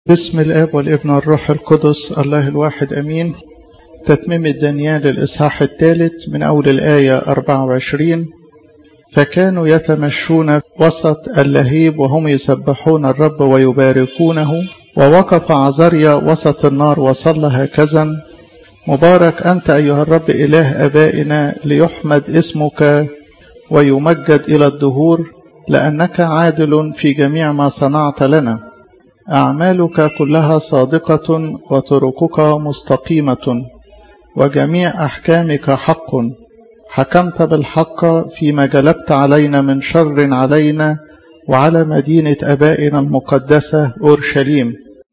بسم الاب والابن والروح القدس الله الواحد امين تتميم دانيال الاصحاح الثالث من اول الايه 24 فكانوا يتمشون وسط اللهيب وهم يسبحون الرب ويباركونه ووقف عزريا وسط النار وصلى هكذا مبارك انت ايها الرب اله ابائنا ليحمد اسمك ويمجد الى الدهور لانك عادل في جميع ما صنعت لنا أعمالك كلها صادقة وطرقك مستقيمة وجميع أحكامك حق حكمت بالحق فيما جلبت علينا من شر علينا وعلى مدينة أبائنا المقدسة أورشليم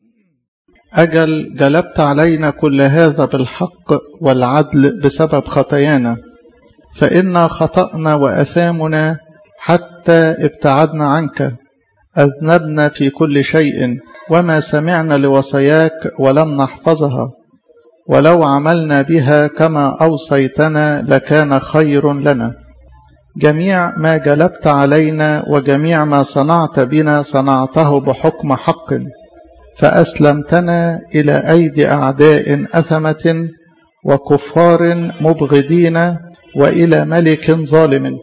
أجل جلبت علينا كل هذا بالحق والعدل بسبب خطايانا فإنا خطأنا وأثامنا حتى ابتعدنا عنك أذنبنا في كل شيء وما سمعنا لوصاياك ولم نحفظها ولو عملنا بها كما أوصيتنا لكان خير لنا جميع ما جلبت علينا وجميع ما صنعت بنا صنعته بحكم حق فأسلمتنا إلى أيدي أعداء أثمة وكفار مبغضين وإلى ملك ظالم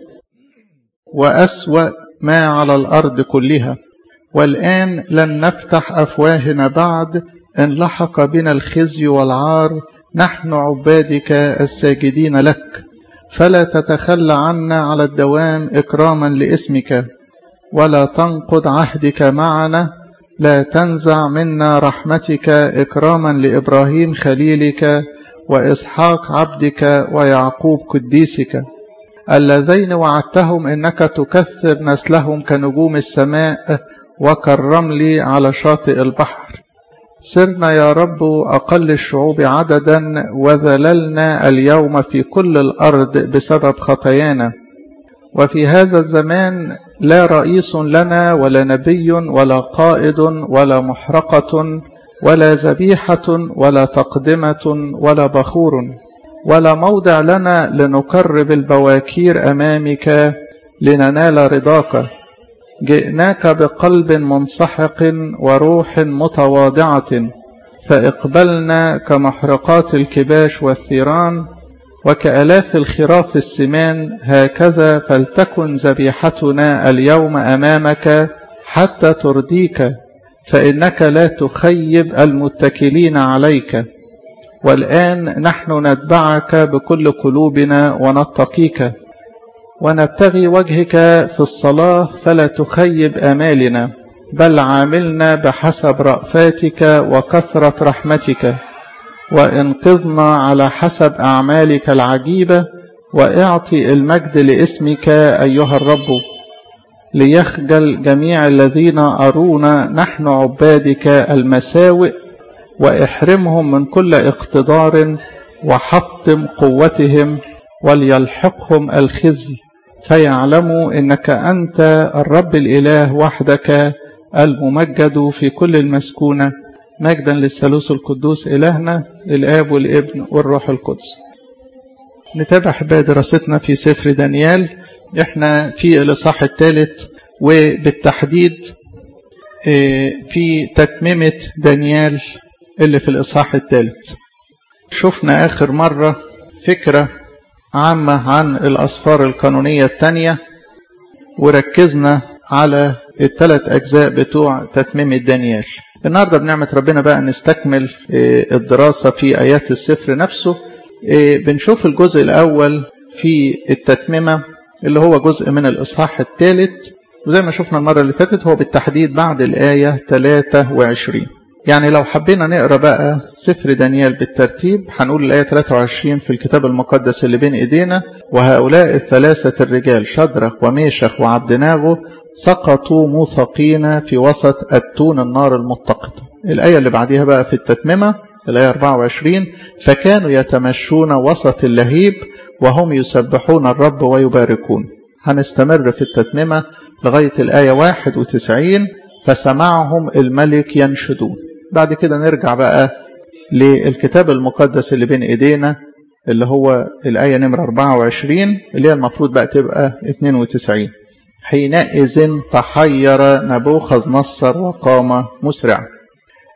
وأسوأ ما على الأرض كلها والآن لن نفتح أفواهنا بعد إن لحق بنا الخزي والعار نحن عبادك الساجدين لك فلا تتخلى عنا على الدوام إكراما لاسمك ولا تنقض عهدك معنا لا تنزع منا رحمتك إكراما لإبراهيم خليلك وإسحاق عبدك ويعقوب قديسك اللذين وعدتهم إنك تكثر نسلهم كنجوم السماء وكالرمل على شاطئ البحر سرنا يا رب أقل الشعوب عددا وذللنا اليوم في كل الأرض بسبب خطايانا وفي هذا الزمان لا رئيس لنا ولا نبي ولا قائد ولا محرقة ولا ذبيحة ولا تقدمة ولا بخور ولا موضع لنا لنقرب البواكير أمامك لننال رضاك جئناك بقلب منسحق وروح متواضعة فاقبلنا كمحرقات الكباش والثيران وكألاف الخراف السمان هكذا فلتكن ذبيحتنا اليوم أمامك حتى ترضيك فإنك لا تخيب المتكلين عليك والآن نحن نتبعك بكل قلوبنا ونتقيك ونبتغي وجهك في الصلاة فلا تخيب آمالنا بل عاملنا بحسب رأفاتك وكثرة رحمتك وانقذنا على حسب أعمالك العجيبة واعطي المجد لاسمك أيها الرب ليخجل جميع الذين أرونا نحن عبادك المساوئ واحرمهم من كل اقتدار وحطم قوتهم وليلحقهم الخزي فيعلموا انك انت الرب الاله وحدك الممجد في كل المسكونه مجدا للثالوث القدوس الهنا الاب والابن والروح القدس نتابع احبائي دراستنا في سفر دانيال احنا في الاصحاح الثالث وبالتحديد في تتميمه دانيال اللي في الإصحاح الثالث شفنا آخر مرة فكرة عامة عن الأسفار القانونية الثانية وركزنا على الثلاث أجزاء بتوع تتميم دانيال النهاردة بنعمة ربنا بقى نستكمل الدراسة في آيات السفر نفسه بنشوف الجزء الأول في التتميمة اللي هو جزء من الإصحاح الثالث وزي ما شفنا المرة اللي فاتت هو بالتحديد بعد الآية 23 يعني لو حبينا نقرا بقى سفر دانيال بالترتيب هنقول الآية 23 في الكتاب المقدس اللي بين إيدينا وهؤلاء الثلاثة الرجال شدرخ وميشخ وعبدناغو سقطوا موثقين في وسط أتون النار المتقطة الآية اللي بعديها بقى في التتممة الآية 24 فكانوا يتمشون وسط اللهيب وهم يسبحون الرب ويباركون هنستمر في التتممة لغاية الآية 91 فسمعهم الملك ينشدون بعد كده نرجع بقى للكتاب المقدس اللي بين ايدينا اللي هو الآية نمرة 24 اللي هي المفروض بقى تبقى 92 حينئذ تحير نبوخذ نصر وقام مسرع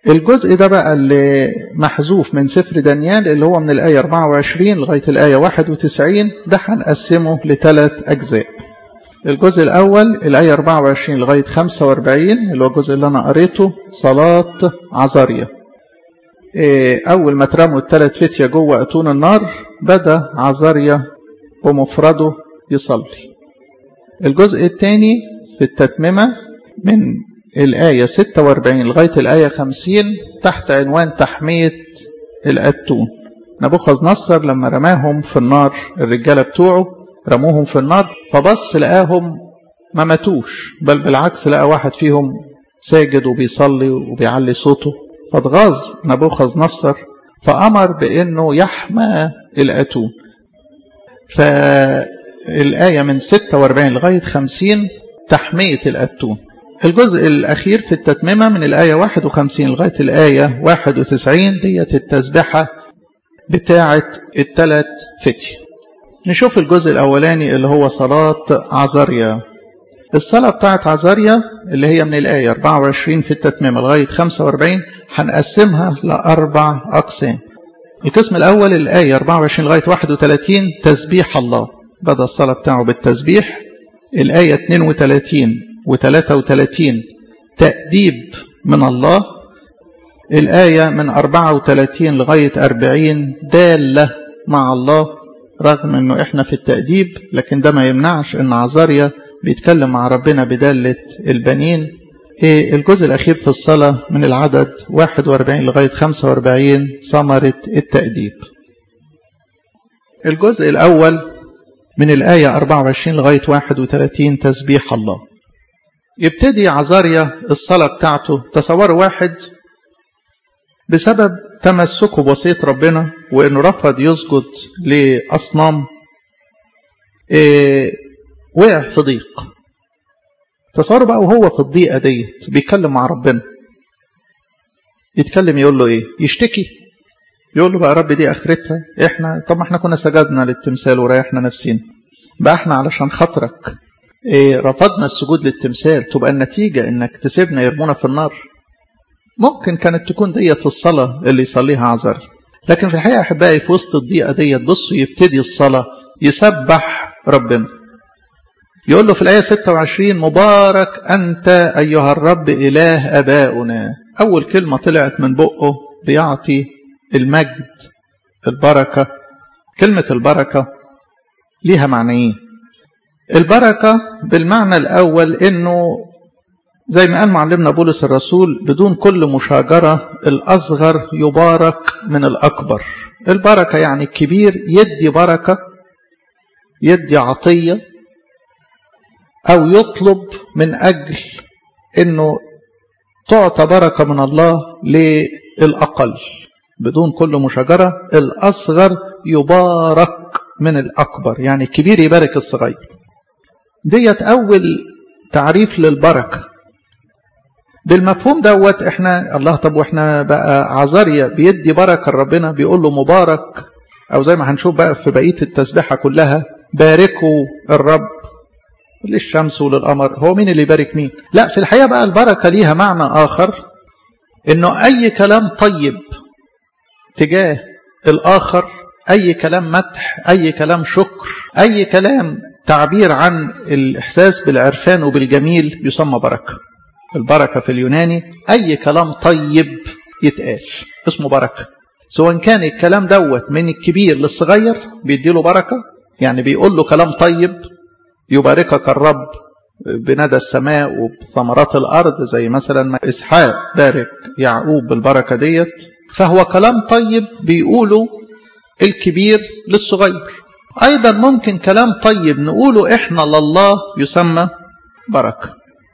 الجزء ده بقى اللي محذوف من سفر دانيال اللي هو من الآية 24 لغاية الآية 91 ده هنقسمه لثلاث أجزاء الجزء الأول الآية 24 لغاية 45 اللي هو الجزء اللي أنا قريته صلاة عزاريا أول ما اترموا الثلاث فتية جوه أتون النار بدأ عزاريا بمفرده يصلي الجزء الثاني في التتممة من الآية 46 لغاية الآية 50 تحت عنوان تحمية الأتون نبوخذ نصر لما رماهم في النار الرجالة بتوعه رموهم في النار فبص لقاهم ما ماتوش بل بالعكس لقى واحد فيهم ساجد وبيصلي وبيعلي صوته فاتغاظ نبوخذ نصر فأمر بأنه يحمى الأتون فالآية من 46 لغاية 50 تحمية الأتون الجزء الأخير في التتممة من الآية 51 لغاية الآية 91 ديت التسبحة بتاعة الثلاث فتي نشوف الجزء الأولاني اللي هو صلاة عزاريا الصلاة بتاعة عزاريا اللي هي من الآية 24 في التتممة لغاية 45 هنقسمها لأربع أقسام القسم الأول الآية 24 لغاية 31 تسبيح الله بدأ الصلاة بتاعه بالتسبيح الآية 32 و33 تأديب من الله الآية من 34 لغاية 40 دالة مع الله رغم أنه إحنا في التأديب لكن ده ما يمنعش أن عزاريا بيتكلم مع ربنا بدالة البنين الجزء الأخير في الصلاة من العدد 41 لغاية 45 ثمرة التأديب الجزء الأول من الآية 24 لغاية 31 تسبيح الله يبتدي عزاريا الصلاة بتاعته تصور واحد بسبب تمسكه بوصية ربنا وانه رفض يسجد لأصنام إيه وقع في ضيق تصوروا بقى وهو في الضيقة ديت بيتكلم مع ربنا يتكلم يقول له ايه يشتكي يقول له بقى رب دي اخرتها احنا طب ما احنا كنا سجدنا للتمثال وريحنا نفسينا بقى احنا علشان خاطرك إيه رفضنا السجود للتمثال تبقى النتيجة انك تسيبنا يرمونا في النار ممكن كانت تكون ديت الصلاة اللي يصليها عذر لكن في الحقيقة أحبائي في وسط الضيقة ديت بصوا يبتدي الصلاة يسبح ربنا يقول له في الآية 26 مبارك أنت أيها الرب إله أباؤنا أول كلمة طلعت من بقه بيعطي المجد البركة كلمة البركة ليها معنيين البركة بالمعنى الأول إنه زي ما قال معلمنا بولس الرسول بدون كل مشاجرة الأصغر يبارك من الأكبر البركة يعني الكبير يدي بركة يدي عطية أو يطلب من أجل أنه تعطى بركة من الله للأقل بدون كل مشاجرة الأصغر يبارك من الأكبر يعني الكبير يبارك الصغير ديت أول تعريف للبركة بالمفهوم دوت احنا الله طب واحنا بقى عزاريا بيدي بركة لربنا بيقول له مبارك او زي ما هنشوف بقى في بقية التسبيحة كلها باركوا الرب للشمس وللقمر هو مين اللي يبارك مين لا في الحقيقة بقى البركة ليها معنى آخر انه اي كلام طيب تجاه الآخر اي كلام مدح اي كلام شكر اي كلام تعبير عن الإحساس بالعرفان وبالجميل يسمى بركة البركة في اليوناني أي كلام طيب يتقال اسمه بركة سواء كان الكلام دوت من الكبير للصغير بيديله بركة يعني بيقول له كلام طيب يباركك الرب بندى السماء وبثمرات الأرض زي مثلا ما إسحاق بارك يعقوب بالبركة ديت فهو كلام طيب بيقوله الكبير للصغير أيضا ممكن كلام طيب نقوله إحنا لله يسمى بركة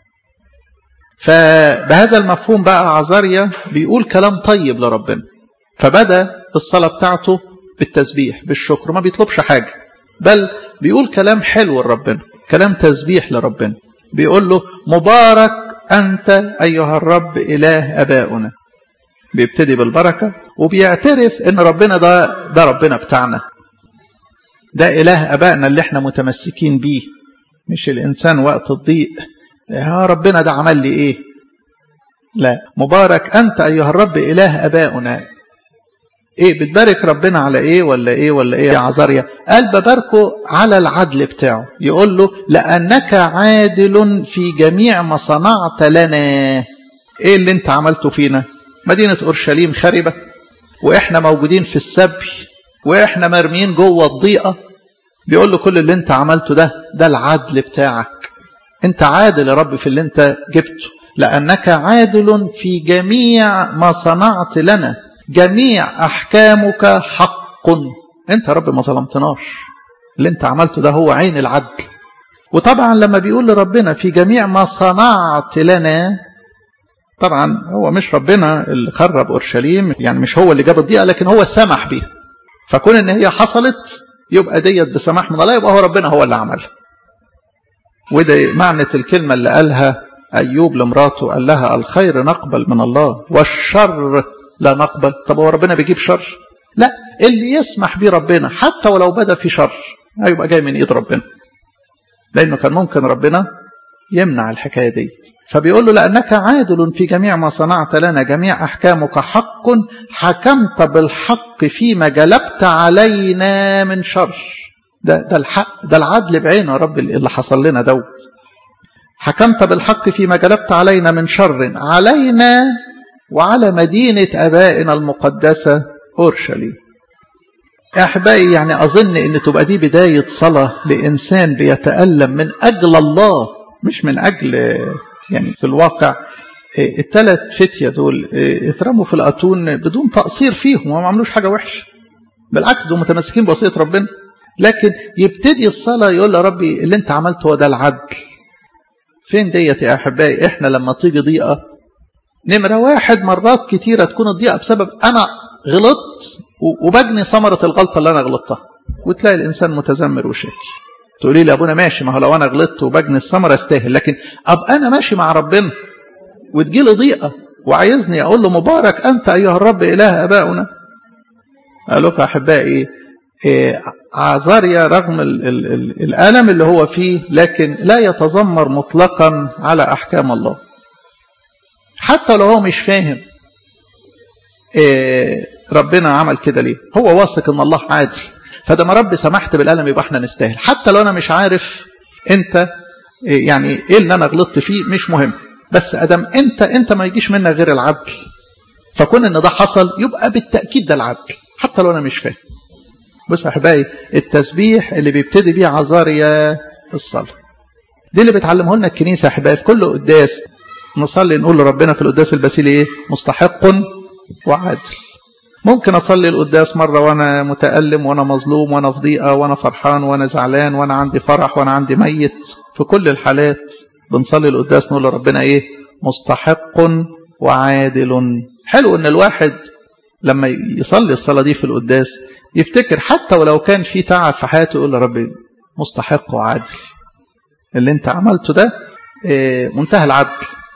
فبهذا المفهوم بقى عزاريا بيقول كلام طيب لربنا فبدأ الصلاة بتاعته بالتسبيح بالشكر ما بيطلبش حاجة بل بيقول كلام حلو لربنا كلام تسبيح لربنا بيقول له مبارك أنت أيها الرب إله أباؤنا بيبتدي بالبركة وبيعترف ان ربنا ده ده ربنا بتاعنا ده إله أبائنا اللي احنا متمسكين بيه مش الإنسان وقت الضيق يا ربنا ده عمل لي إيه لا مبارك أنت أيها الرب إله أبائنا ايه بتبارك ربنا على ايه ولا ايه ولا ايه يا عزاريا قال بباركه على العدل بتاعه يقول له لانك عادل في جميع ما صنعت لنا ايه اللي انت عملته فينا مدينة اورشليم خربة واحنا موجودين في السبي واحنا مرميين جوه الضيقة بيقول له كل اللي انت عملته ده ده العدل بتاعك انت عادل يا رب في اللي انت جبته لانك عادل في جميع ما صنعت لنا جميع أحكامك حق أنت يا رب ما ظلمتناش اللي أنت عملته ده هو عين العدل وطبعا لما بيقول لربنا في جميع ما صنعت لنا طبعا هو مش ربنا اللي خرب أورشليم يعني مش هو اللي جاب الضيقة لكن هو سمح بيها فكون ان هي حصلت يبقى ديت بسماح من الله يبقى هو ربنا هو اللي عملها وده معنى الكلمة اللي قالها أيوب لمراته قال لها الخير نقبل من الله والشر لا نقبل طب هو ربنا بيجيب شر لا اللي يسمح بيه ربنا حتى ولو بدا في شر هيبقى جاي من ايد ربنا لانه كان ممكن ربنا يمنع الحكايه دي فبيقول له لانك عادل في جميع ما صنعت لنا جميع احكامك حق حكمت بالحق فيما جلبت علينا من شر ده ده الحق ده العدل بعينه يا رب اللي حصل لنا دوت حكمت بالحق فيما جلبت علينا من شر علينا وعلى مدينة أبائنا المقدسة أورشليم أحبائي يعني أظن أن تبقى دي بداية صلاة لإنسان بيتألم من أجل الله مش من أجل يعني في الواقع الثلاث فتية دول اترموا في الأتون بدون تقصير فيهم وما عملوش حاجة وحشة بالعكس دول متمسكين بوصية ربنا لكن يبتدي الصلاة يقول يا ربي اللي انت عملته هو ده العدل فين ديت يا أحبائي احنا لما تيجي ضيقة نمرة واحد مرات كتيرة تكون الضيقة بسبب أنا غلطت وبجني ثمرة الغلطة اللي أنا غلطتها وتلاقي الإنسان متذمر وشاكي تقولي لي أبونا ماشي ما هو لو أنا غلطت وبجني الثمرة استاهل لكن أبقى أنا ماشي مع ربنا وتجيلي ضيقة وعايزني أقول له مبارك أنت أيها الرب إله أبائنا قال لك أحبائي إيه عزاريا رغم ال ال ال الألم اللي هو فيه لكن لا يتذمر مطلقا على أحكام الله حتى لو هو مش فاهم إيه ربنا عمل كده ليه هو واثق ان الله عادل فده ما رب سمحت بالألم يبقى احنا نستاهل حتى لو انا مش عارف انت إيه يعني ايه اللي انا غلطت فيه مش مهم بس ادم انت انت ما يجيش منك غير العدل فكون ان ده حصل يبقى بالتاكيد ده العدل حتى لو انا مش فاهم بص يا احبائي التسبيح اللي بيبتدي بيه عزاريا الصلاه دي اللي بتعلمه لنا الكنيسه يا احبائي في كل قداس نصلي نقول لربنا في القداس البسيلي ايه مستحق وعادل ممكن اصلي القداس مره وانا متالم وانا مظلوم وانا في ضيقه وانا فرحان وانا زعلان وانا عندي فرح وانا عندي ميت في كل الحالات بنصلي القداس نقول لربنا ايه مستحق وعادل حلو ان الواحد لما يصلي الصلاه دي في القداس يفتكر حتى ولو كان في تعب في حياته يقول لربي مستحق وعادل اللي انت عملته ده منتهى العدل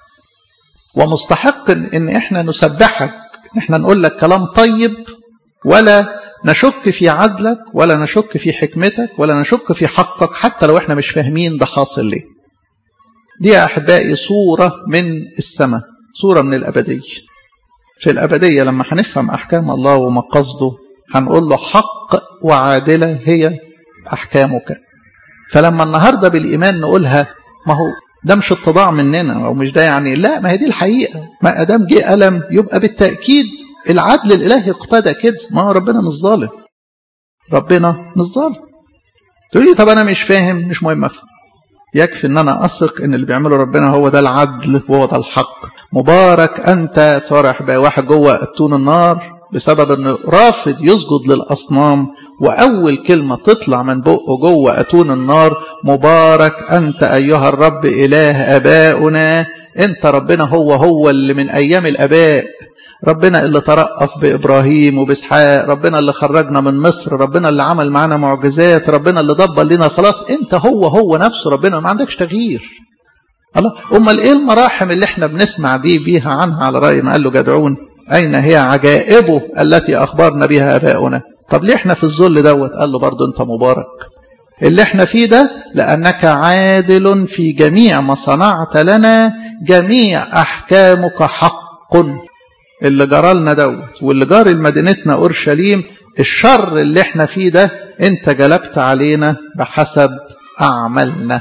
ومستحق ان احنا نسبحك احنا نقول لك كلام طيب ولا نشك في عدلك ولا نشك في حكمتك ولا نشك في حقك حتى لو احنا مش فاهمين ده حاصل ليه دي يا احبائي صوره من السماء صوره من الابديه في الابديه لما هنفهم احكام الله ومقاصده هنقول له حق وعادله هي احكامك فلما النهارده بالايمان نقولها ما هو ده مش اتضاع مننا او مش ده يعني لا ما هي دي الحقيقه ما ادام جه الم يبقى بالتاكيد العدل الالهي اقتدى كده ما هو ربنا مش ظالم ربنا مش ظالم تقول لي طب انا مش فاهم مش مهم افهم يكفي ان انا اثق ان اللي بيعمله ربنا هو ده العدل وهو ده الحق مبارك انت تصارح بقى واحد جوه اتون النار بسبب انه رافض يسجد للاصنام واول كلمه تطلع من بقه جوه اتون النار مبارك انت ايها الرب اله ابائنا انت ربنا هو هو اللي من ايام الاباء ربنا اللي ترأف بإبراهيم وبإسحاق ربنا اللي خرجنا من مصر ربنا اللي عمل معانا معجزات ربنا اللي دبر لنا خلاص انت هو هو نفسه ربنا ما عندكش تغيير الله امال ايه المراحم اللي احنا بنسمع دي بيها عنها على رأي ما قال له جدعون أين هي عجائبه التي أخبرنا بها أباؤنا طب ليه احنا في الذل دوت قال له برضه أنت مبارك اللي احنا فيه ده لأنك عادل في جميع ما صنعت لنا جميع أحكامك حق اللي جرالنا دوت واللي جار لمدينتنا أورشليم الشر اللي احنا فيه ده انت جلبت علينا بحسب أعمالنا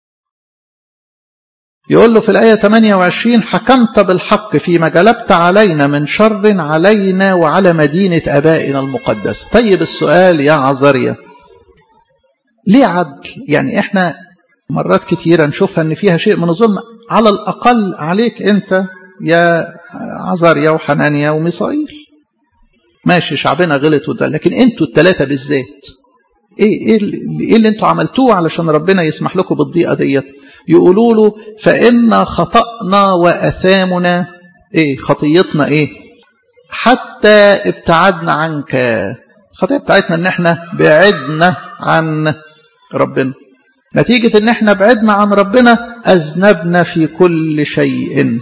يقول له في الآية 28 حكمت بالحق فيما جلبت علينا من شر علينا وعلى مدينة أبائنا المقدسة طيب السؤال يا عزريا ليه عدل يعني احنا مرات كتيرة نشوفها ان فيها شيء من الظلم على الأقل عليك انت يا عزريا وحنانيا وميسائيل ماشي شعبنا غلط وزل لكن انتوا الثلاثة بالذات ايه ايه اللي, إيه اللي انتوا عملتوه علشان ربنا يسمح لكم بالضيقة ديت يقولوا له فإن خطأنا وأثامنا ايه خطيتنا ايه حتى ابتعدنا عنك الخطية بتاعتنا ان احنا بعدنا عن ربنا نتيجة ان احنا بعدنا عن ربنا اذنبنا في كل شيء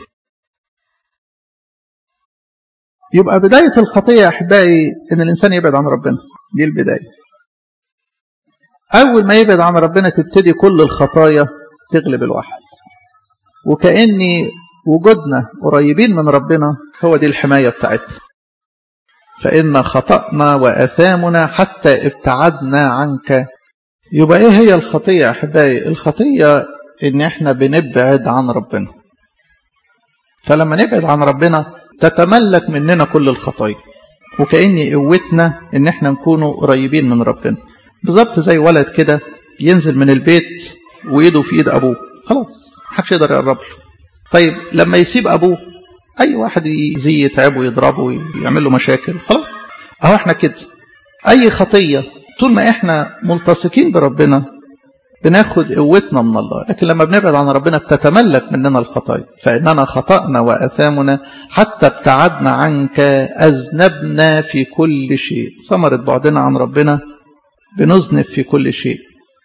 يبقى بداية الخطية يا أحبائي إن الإنسان يبعد عن ربنا دي البداية أول ما يبعد عن ربنا تبتدي كل الخطايا تغلب الواحد وكأني وجودنا قريبين من ربنا هو دي الحماية بتاعتنا فإن خطأنا وأثامنا حتى ابتعدنا عنك يبقى إيه هي الخطية يا أحبائي الخطية إن إحنا بنبعد عن ربنا فلما نبعد عن ربنا تتملك مننا كل الخطايا وكأن قوتنا إن إحنا نكونوا قريبين من ربنا بالظبط زي ولد كده ينزل من البيت وإيده في إيد أبوه خلاص محدش يقدر يقرب له طيب لما يسيب أبوه أي واحد يزيه يتعبه يضربه يعمل له مشاكل خلاص أهو إحنا كده أي خطية طول ما إحنا ملتصقين بربنا بناخد قوتنا من الله لكن لما بنبعد عن ربنا بتتملك مننا الخطايا فإننا خطأنا وأثامنا حتى ابتعدنا عنك أذنبنا في كل شيء ثمرة بعدنا عن ربنا بنذنب في كل شيء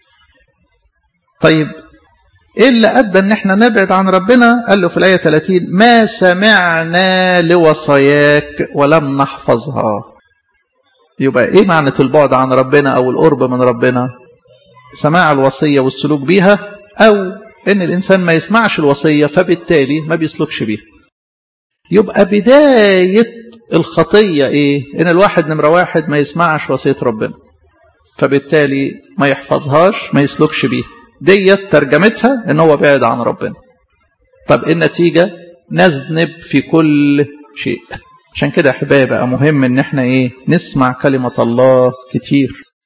طيب ايه اللي ادى ان احنا نبعد عن ربنا قال له في الايه 30 ما سمعنا لوصاياك ولم نحفظها يبقى ايه معنى البعد عن ربنا او القرب من ربنا سماع الوصيه والسلوك بيها او ان الانسان ما يسمعش الوصيه فبالتالي ما بيسلكش بيها يبقى بدايه الخطيه ايه ان الواحد نمره واحد ما يسمعش وصيه ربنا فبالتالي ما يحفظهاش ما يسلكش بيها ديت ترجمتها ان هو بعد عن ربنا طب النتيجة نذنب في كل شيء عشان كده احبائي بقى مهم ان احنا ايه نسمع كلمة الله كتير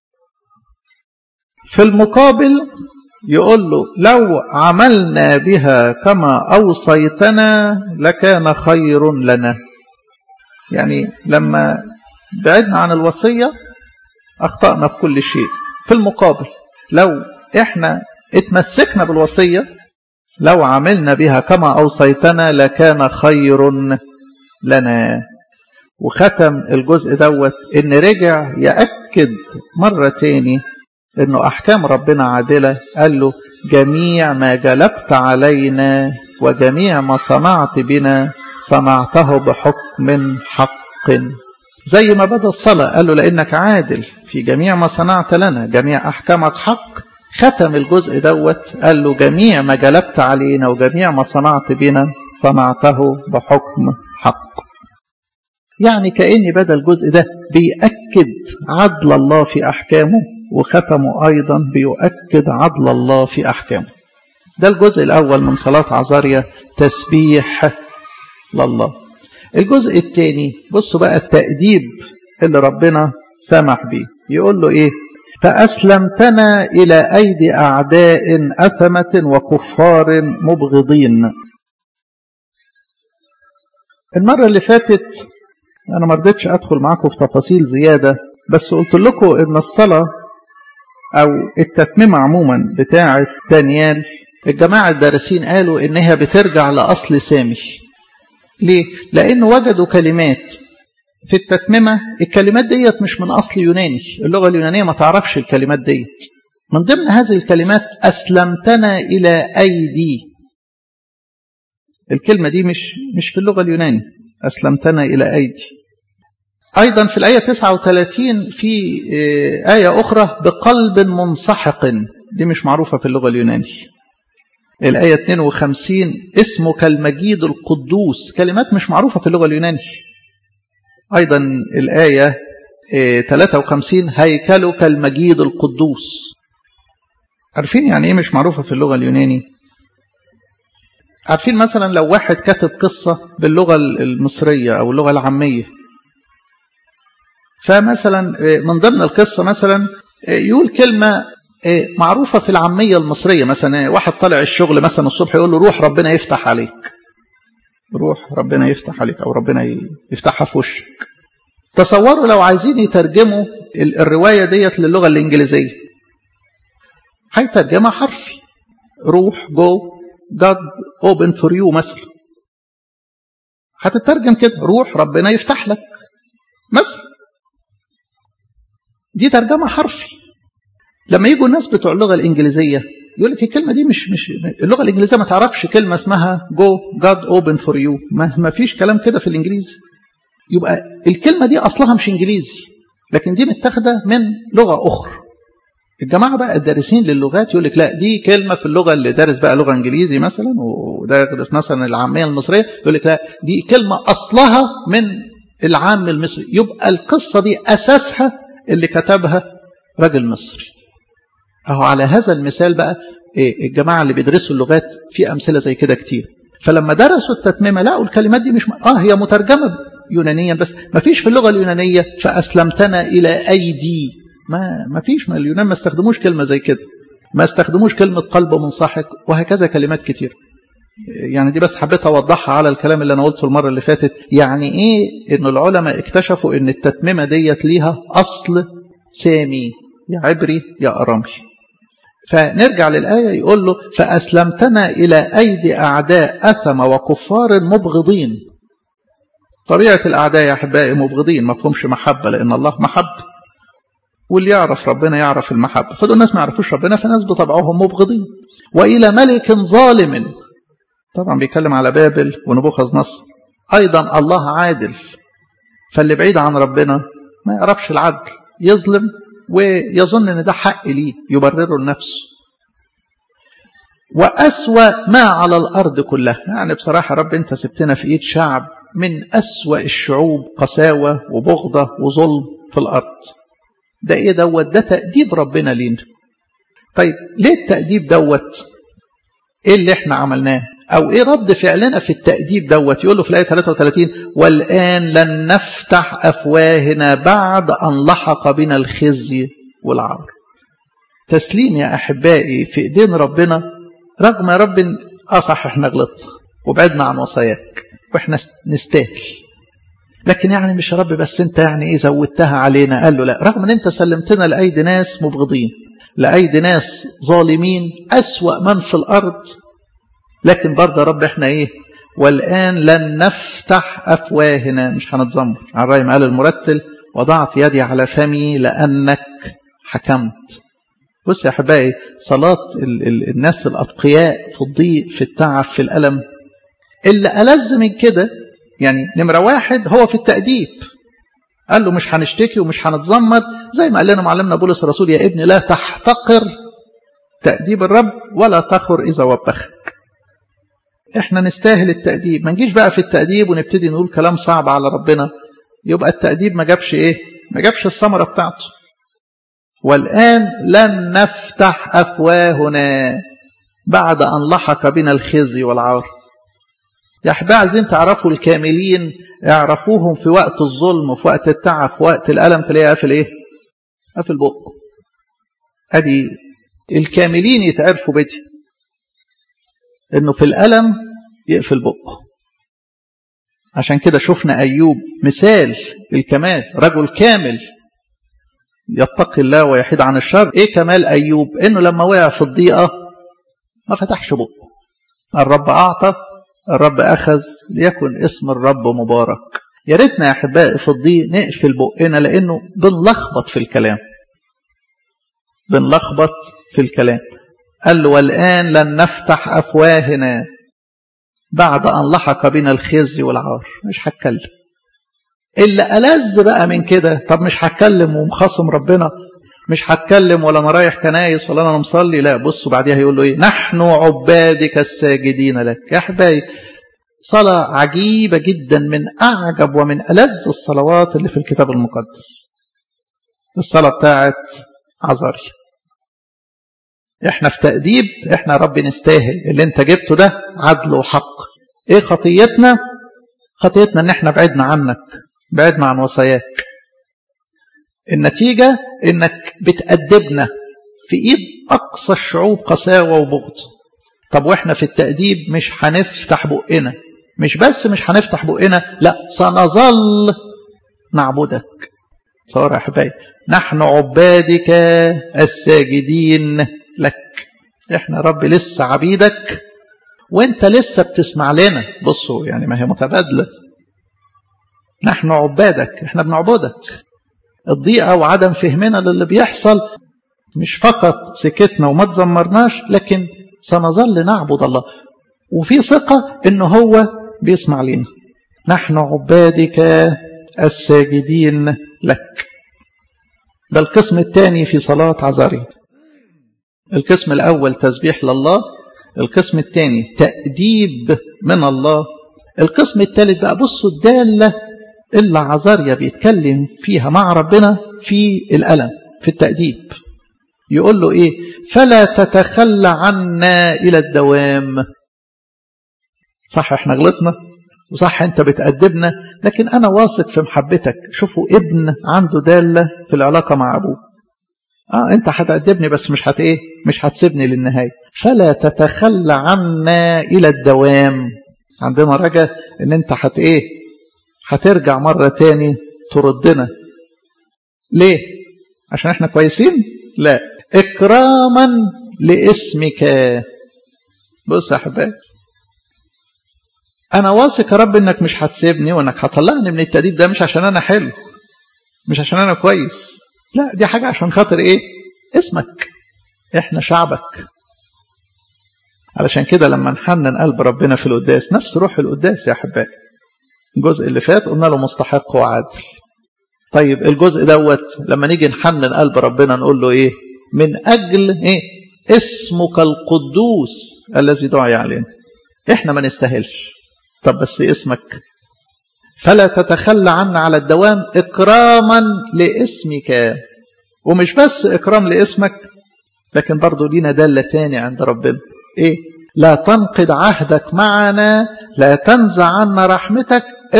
في المقابل يقول له لو عملنا بها كما أوصيتنا لكان خير لنا يعني لما بعدنا عن الوصية أخطأنا في كل شيء في المقابل لو احنا اتمسكنا بالوصية لو عملنا بها كما أوصيتنا لكان خير لنا وختم الجزء دوت ان رجع يأكد مرة تاني انه احكام ربنا عادلة قال له جميع ما جلبت علينا وجميع ما صنعت بنا صنعته بحكم حق زي ما بدأ الصلاة قال له لأنك عادل في جميع ما صنعت لنا جميع أحكامك حق ختم الجزء دوت قال له جميع ما جلبت علينا وجميع ما صنعت بنا صنعته بحكم حق يعني كأني بدأ الجزء ده بيأكد عدل الله في أحكامه وختمه أيضا بيؤكد عدل الله في أحكامه ده الجزء الأول من صلاة عزاريا تسبيح لله الجزء الثاني بصوا بقى التأديب اللي ربنا سمح بيه يقول له إيه فأسلمتنا إلى أيدي أعداء أثمة وكفار مبغضين المرة اللي فاتت أنا ما رضيتش أدخل معاكم في تفاصيل زيادة بس قلت لكم إن الصلاة أو التتميمة عموما بتاعة دانيال الجماعة الدارسين قالوا إنها بترجع لأصل سامي ليه؟ لأن وجدوا كلمات في التتممة الكلمات ديت مش من أصل يوناني اللغة اليونانية ما تعرفش الكلمات ديت من ضمن هذه الكلمات أسلمتنا إلى أيدي الكلمة دي مش مش في اللغة اليوناني أسلمتنا إلى أيدي أيضا في الآية 39 في آية أخرى بقلب منسحق دي مش معروفة في اللغة اليونانية الآية 52 اسمك المجيد القدوس كلمات مش معروفة في اللغة اليونانية أيضا الآية 53 هيكلك المجيد القدوس عارفين يعني إيه مش معروفة في اللغة اليونانية عارفين مثلا لو واحد كتب قصة باللغة المصرية أو اللغة العامية فمثلا من ضمن القصة مثلا يقول كلمة معروفة في العامية المصرية مثلا واحد طالع الشغل مثلا الصبح يقول له روح ربنا يفتح عليك روح ربنا يفتح عليك أو ربنا يفتحها في وشك تصوروا لو عايزين يترجموا الرواية ديت للغة الإنجليزية هيترجمها حرفي روح جو God open for you مثلا هتترجم كده روح ربنا يفتح لك مثلا دي ترجمة حرفي لما يجوا الناس بتوع اللغة الإنجليزية يقول لك الكلمة دي مش مش اللغة الإنجليزية ما تعرفش كلمة اسمها جو God open for you ما, ما فيش كلام كده في الإنجليزي يبقى الكلمة دي أصلها مش إنجليزي لكن دي متاخدة من لغة أخرى الجماعة بقى الدارسين للغات يقول لك لا دي كلمة في اللغة اللي دارس بقى لغة إنجليزي مثلا ودارس مثلا العامية المصرية يقول لك لا دي كلمة أصلها من العام المصري يبقى القصة دي أساسها اللي كتبها راجل مصري أهو على هذا المثال بقى الجماعة اللي بيدرسوا اللغات في أمثلة زي كده كتير فلما درسوا التتميمة لقوا الكلمات دي مش م... آه هي مترجمة يونانيا بس ما فيش في اللغة اليونانية فأسلمتنا إلى أيدي ما ما فيش ما اليونان ما استخدموش كلمة زي كده ما استخدموش كلمة قلب منسحق وهكذا كلمات كتير يعني دي بس حبيت أوضحها على الكلام اللي أنا قلته المرة اللي فاتت يعني إيه إن العلماء اكتشفوا إن التتميمة ديت ليها أصل سامي يا عبري يا أرامي فنرجع للآية يقول له فأسلمتنا إلى أيدي أعداء أثم وكفار مبغضين طبيعة الأعداء يا أحبائي مبغضين ما فهمش محبة لأن الله محبة واللي يعرف ربنا يعرف المحبة فدول الناس ما يعرفوش ربنا فناس بطبعهم مبغضين وإلى ملك ظالم طبعا بيتكلم على بابل ونبوخذ نصر أيضا الله عادل فاللي بعيد عن ربنا ما يعرفش العدل يظلم ويظن ان ده حق ليه يبرره لنفسه وأسوأ ما على الأرض كلها يعني بصراحة رب أنت سبتنا في إيد شعب من أسوأ الشعوب قساوة وبغضة وظلم في الأرض ده إيه دوت ده تأديب ربنا لينا طيب ليه التأديب دوت إيه اللي إحنا عملناه أو إيه رد فعلنا في التأديب دوت يقول له في الآية 33 والآن لن نفتح أفواهنا بعد أن لحق بنا الخزي والعار تسليم يا أحبائي في إيدين ربنا رغم يا رب آه صح إحنا غلطنا وبعدنا عن وصاياك وإحنا نستاهل لكن يعني مش يا رب بس أنت يعني إيه زودتها علينا قال له لا رغم أن أنت سلمتنا لأيدي ناس مبغضين لأيدي ناس ظالمين أسوأ من في الأرض لكن برضه يا رب احنا ايه والآن لن نفتح أفواهنا مش هنتذمر على الرأي قال المرتل وضعت يدي على فمي لأنك حكمت بص يا أحبائي صلاة ال ال الناس الأتقياء في الضيق في التعب في الألم اللي ألز من كده يعني نمرة واحد هو في التأديب قال له مش هنشتكي ومش هنتذمر زي ما قال لنا معلمنا بولس الرسول يا ابني لا تحتقر تأديب الرب ولا تخر إذا وبخك احنا نستاهل التأديب ما نجيش بقى في التأديب ونبتدي نقول كلام صعب على ربنا يبقى التأديب ما جابش ايه ما جابش الثمرة بتاعته والآن لن نفتح أفواهنا بعد أن لحق بنا الخزي والعار يا أحباب عايزين تعرفوا الكاملين اعرفوهم في وقت الظلم في وقت التعب في وقت الألم تلاقيه قافل ايه قافل بقه ادي الكاملين يتعرفوا بدي انه في الألم يقفل بقه عشان كده شفنا أيوب مثال الكمال رجل كامل يتقي الله ويحيد عن الشر ايه كمال أيوب انه لما وقع في الضيقة ما فتحش بقه الرب أعطى الرب أخذ ليكن اسم الرب مبارك يا ريتنا يا أحبائي في الضيق نقفل بقنا لأنه بنلخبط في الكلام بنلخبط في الكلام قال له والآن لن نفتح أفواهنا بعد أن لحق بنا الخزي والعار مش هتكلم اللي ألذ بقى من كده طب مش هتكلم ومخاصم ربنا مش هتكلم ولا انا رايح كنايس ولا انا مصلي لا بصوا بعديها يقول له ايه نحن عبادك الساجدين لك يا احبائي صلاة عجيبة جدا من أعجب ومن ألذ الصلوات اللي في الكتاب المقدس الصلاة بتاعت عذاري احنا في تأديب احنا يا رب نستاهل اللي انت جبته ده عدل وحق ايه خطيتنا خطيتنا ان احنا بعدنا عنك بعدنا عن وصاياك النتيجة انك بتأدبنا في ايد اقصى الشعوب قساوة وبغض طب واحنا في التأديب مش هنفتح بقنا مش بس مش هنفتح بقنا لا سنظل نعبدك صور يا احبائي نحن عبادك الساجدين لك احنا رب لسه عبيدك وانت لسه بتسمع لنا بصوا يعني ما هي متبادلة نحن عبادك احنا بنعبدك الضيقة وعدم فهمنا للي بيحصل مش فقط سكتنا وما تزمرناش لكن سنظل نعبد الله وفي ثقة ان هو بيسمع لنا نحن عبادك الساجدين لك ده القسم الثاني في صلاة عزاري القسم الأول تسبيح لله القسم الثاني تأديب من الله القسم الثالث بقى بصوا الدالة اللي عزاريا بيتكلم فيها مع ربنا في الألم في التأديب يقول له إيه فلا تتخلى عنا إلى الدوام صح احنا غلطنا وصح انت بتأدبنا لكن انا واثق في محبتك شوفوا ابن عنده دالة في العلاقة مع ابوه اه انت هتأدبني بس مش هت ايه مش هتسيبني للنهاية فلا تتخلى عنا الى الدوام عندنا رجاء ان انت هت ايه هترجع مرة تاني تردنا ليه عشان احنا كويسين لا اكراما لاسمك بص يا حبايبي انا واثق يا رب انك مش هتسيبني وانك هتطلعني من التأديب ده مش عشان انا حلو مش عشان انا كويس لا دي حاجة عشان خاطر ايه اسمك احنا شعبك علشان كده لما نحنن قلب ربنا في القداس نفس روح القداس يا احبائي الجزء اللي فات قلنا له مستحق وعادل طيب الجزء دوت لما نيجي نحنن قلب ربنا نقول له ايه من اجل ايه اسمك القدوس الذي دعي علينا احنا ما نستاهلش طب بس اسمك فلا تتخلى عنا على الدوام اكراما لاسمك ومش بس اكرام لاسمك لكن برضه لينا داله تاني عند ربنا ايه لا تنقض عهدك معنا لا تنزع عنا رحمتك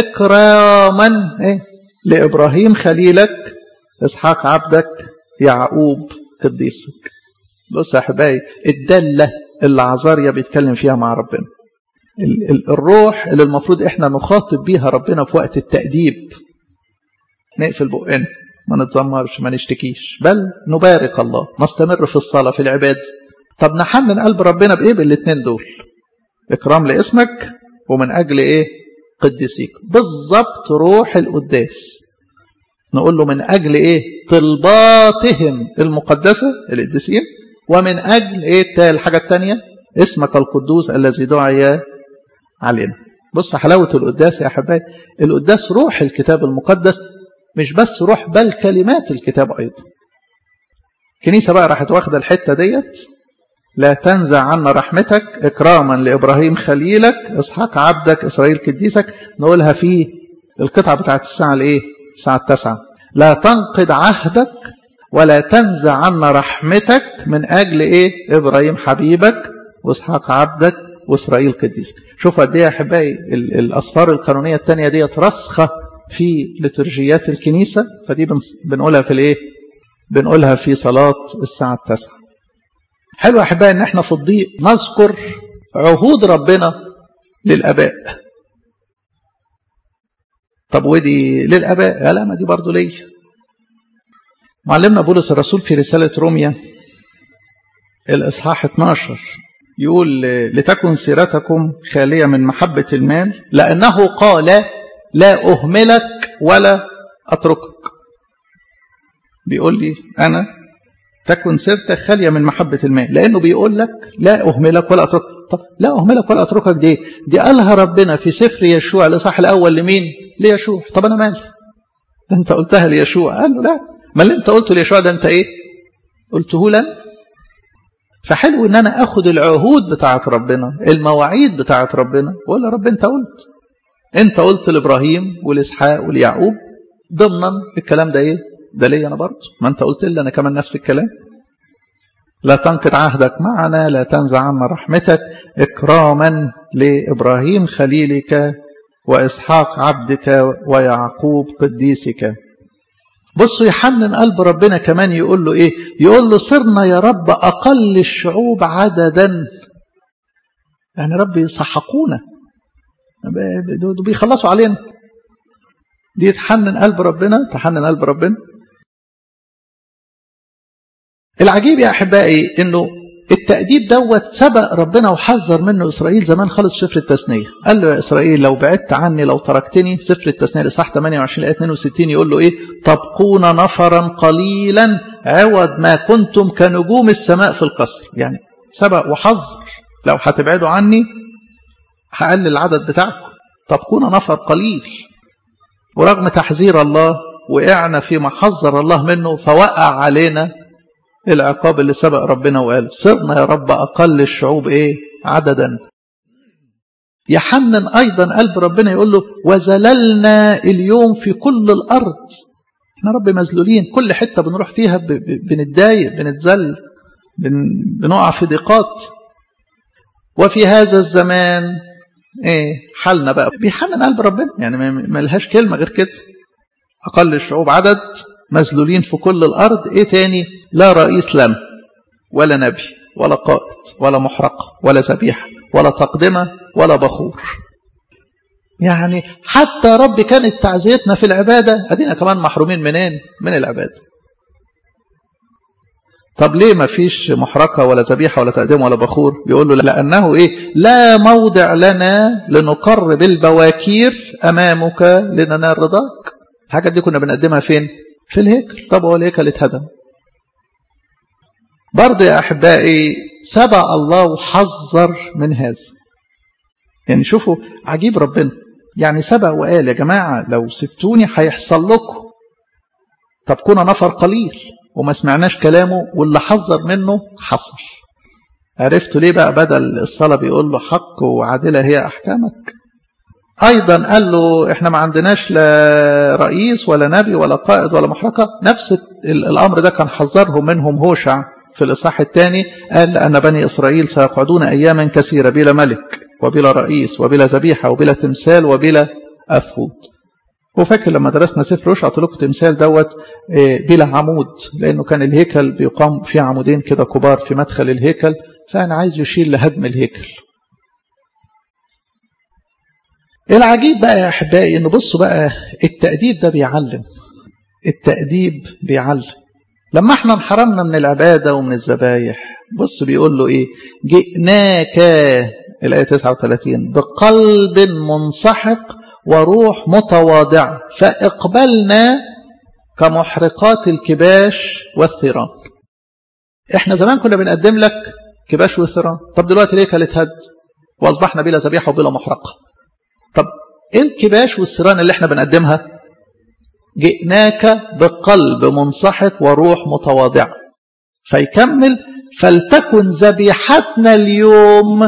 اكراما ايه لابراهيم خليلك اسحاق عبدك يعقوب قديسك بص يا احبائي الداله اللي عزاريا بيتكلم فيها مع ربنا الروح اللي المفروض احنا نخاطب بيها ربنا في وقت التأديب نقفل بقنا ما نتذمرش ما نشتكيش بل نبارك الله نستمر في الصلاة في العباد طب نحنن قلب ربنا بإيه بالاتنين دول إكرام لاسمك ومن أجل إيه قدسيك بالظبط روح القداس نقول له من أجل إيه طلباتهم المقدسة القديسين ومن أجل إيه الحاجة الثانية اسمك القدوس الذي دعي علينا بص حلاوة القداس يا أحبائي القداس روح الكتاب المقدس مش بس روح بل كلمات الكتاب أيضا كنيسة بقى راحت واخدة الحتة ديت لا تنزع عنا رحمتك إكراما لإبراهيم خليلك إسحاق عبدك إسرائيل كديسك نقولها في القطعة بتاعت الساعة الإيه؟ الساعة التاسعة لا تنقض عهدك ولا تنزع عنا رحمتك من أجل إيه؟ إبراهيم حبيبك وإسحاق عبدك وإسرائيل قديس شوفوا قد إيه يا أحبائي الأسفار القانونية الثانية ديت رسخة في لترجيات الكنيسة فدي بنقولها في الإيه؟ بنقولها في صلاة الساعة التاسعة حلو يا أحبائي إن إحنا في الضيق نذكر عهود ربنا للآباء طب ودي للآباء لا ما دي برضو ليا معلمنا بولس الرسول في رسالة روميا الإصحاح 12 يقول لتكن سيرتكم خالية من محبة المال لأنه قال لا أهملك ولا أتركك بيقول لي أنا تكن سيرتك خالية من محبة المال لأنه بيقول لك لا أهملك ولا أتركك طب لا أهملك ولا أتركك دي دي قالها ربنا في سفر يشوع الإصحاح الأول لمين ليشوع طب أنا مالي ده انت قلتها ليشوع قال له لا ما اللي انت قلته ليشوع ده انت ايه قلته لن فحلو ان انا اخد العهود بتاعت ربنا المواعيد بتاعت ربنا واقول يا رب انت قلت انت قلت لابراهيم والاسحاق واليعقوب ضمنا الكلام ده ايه ده ليا انا برضه ما انت قلت لي انا كمان نفس الكلام لا تنقض عهدك معنا لا تنزع عنا رحمتك اكراما لابراهيم خليلك واسحاق عبدك ويعقوب قديسك بصوا يحنن قلب ربنا كمان يقول له ايه يقول له صرنا يا رب اقل الشعوب عددا يعني رب يصحقونا بيخلصوا علينا دي تحنن قلب ربنا تحنن قلب ربنا العجيب يا احبائي انه التأديب دوت سبق ربنا وحذر منه إسرائيل زمان خلص سفر التثنية قال له يا إسرائيل لو بعدت عني لو تركتني سفر التثنية الإصحاح 28 آية 62 يقول له إيه تبقون نفرا قليلا عوض ما كنتم كنجوم السماء في القصر يعني سبق وحذر لو هتبعدوا عني هقلل العدد بتاعكم تبقون نفر قليل ورغم تحذير الله وقعنا فيما حذر الله منه فوقع علينا العقاب اللي سبق ربنا وقال صرنا يا رب أقل الشعوب إيه عددا يحنن أيضا قلب ربنا يقول له وزللنا اليوم في كل الأرض احنا رب مذلولين كل حتة بنروح فيها بنتضايق بنتذل بنقع في ضيقات وفي هذا الزمان ايه حالنا بقى بيحنن قلب ربنا يعني ما لهاش كلمة غير كده أقل الشعوب عدد مذلولين في كل الأرض إيه تاني لا رئيس لم ولا نبي ولا قائد ولا محرقة ولا ذبيحة ولا تقدمة ولا بخور يعني حتى رب كانت تعزيتنا في العبادة أدينا كمان محرومين منين من العبادة طب ليه ما فيش محرقة ولا ذبيحة ولا تقدمة ولا بخور يقول له لأنه إيه لا موضع لنا لنقرب البواكير أمامك لننال رضاك الحاجات دي كنا بنقدمها فين في الهيكل طب هو الهيكل اتهدم برضه يا أحبائي سبق الله وحذر من هذا يعني شوفوا عجيب ربنا يعني سبق وقال يا جماعة لو سبتوني هيحصل لكم طب كنا نفر قليل وما سمعناش كلامه واللي حذر منه حصل عرفتوا ليه بقى بدل الصلاة بيقول له حق وعادلة هي أحكامك أيضا قال له إحنا ما عندناش لا رئيس ولا نبي ولا قائد ولا محرقة نفس الأمر ده كان حذرهم منهم هوشع في الإصحاح الثاني قال أن بني إسرائيل سيقعدون أياما كثيرة بلا ملك وبلا رئيس وبلا ذبيحة وبلا تمثال وبلا أفود وفاكر لما درسنا سفر وش قلت لكم تمثال دوت بلا عمود لأنه كان الهيكل بيقام فيه عمودين كده كبار في مدخل الهيكل فأنا عايز يشير لهدم الهيكل العجيب بقى يا أحبائي إنه بصوا بقى التأديب ده بيعلم التأديب بيعلم لما احنا انحرمنا من العبادة ومن الذبايح بص بيقول له ايه جئناك الآية 39 بقلب منسحق وروح متواضع فاقبلنا كمحرقات الكباش والثيران احنا زمان كنا بنقدم لك كباش وثيران طب دلوقتي ليه كانت هد واصبحنا بلا ذبيحه وبلا محرقه طب ايه الكباش والثيران اللي احنا بنقدمها جئناك بقلب منسحق وروح متواضع فيكمل فلتكن ذبيحتنا اليوم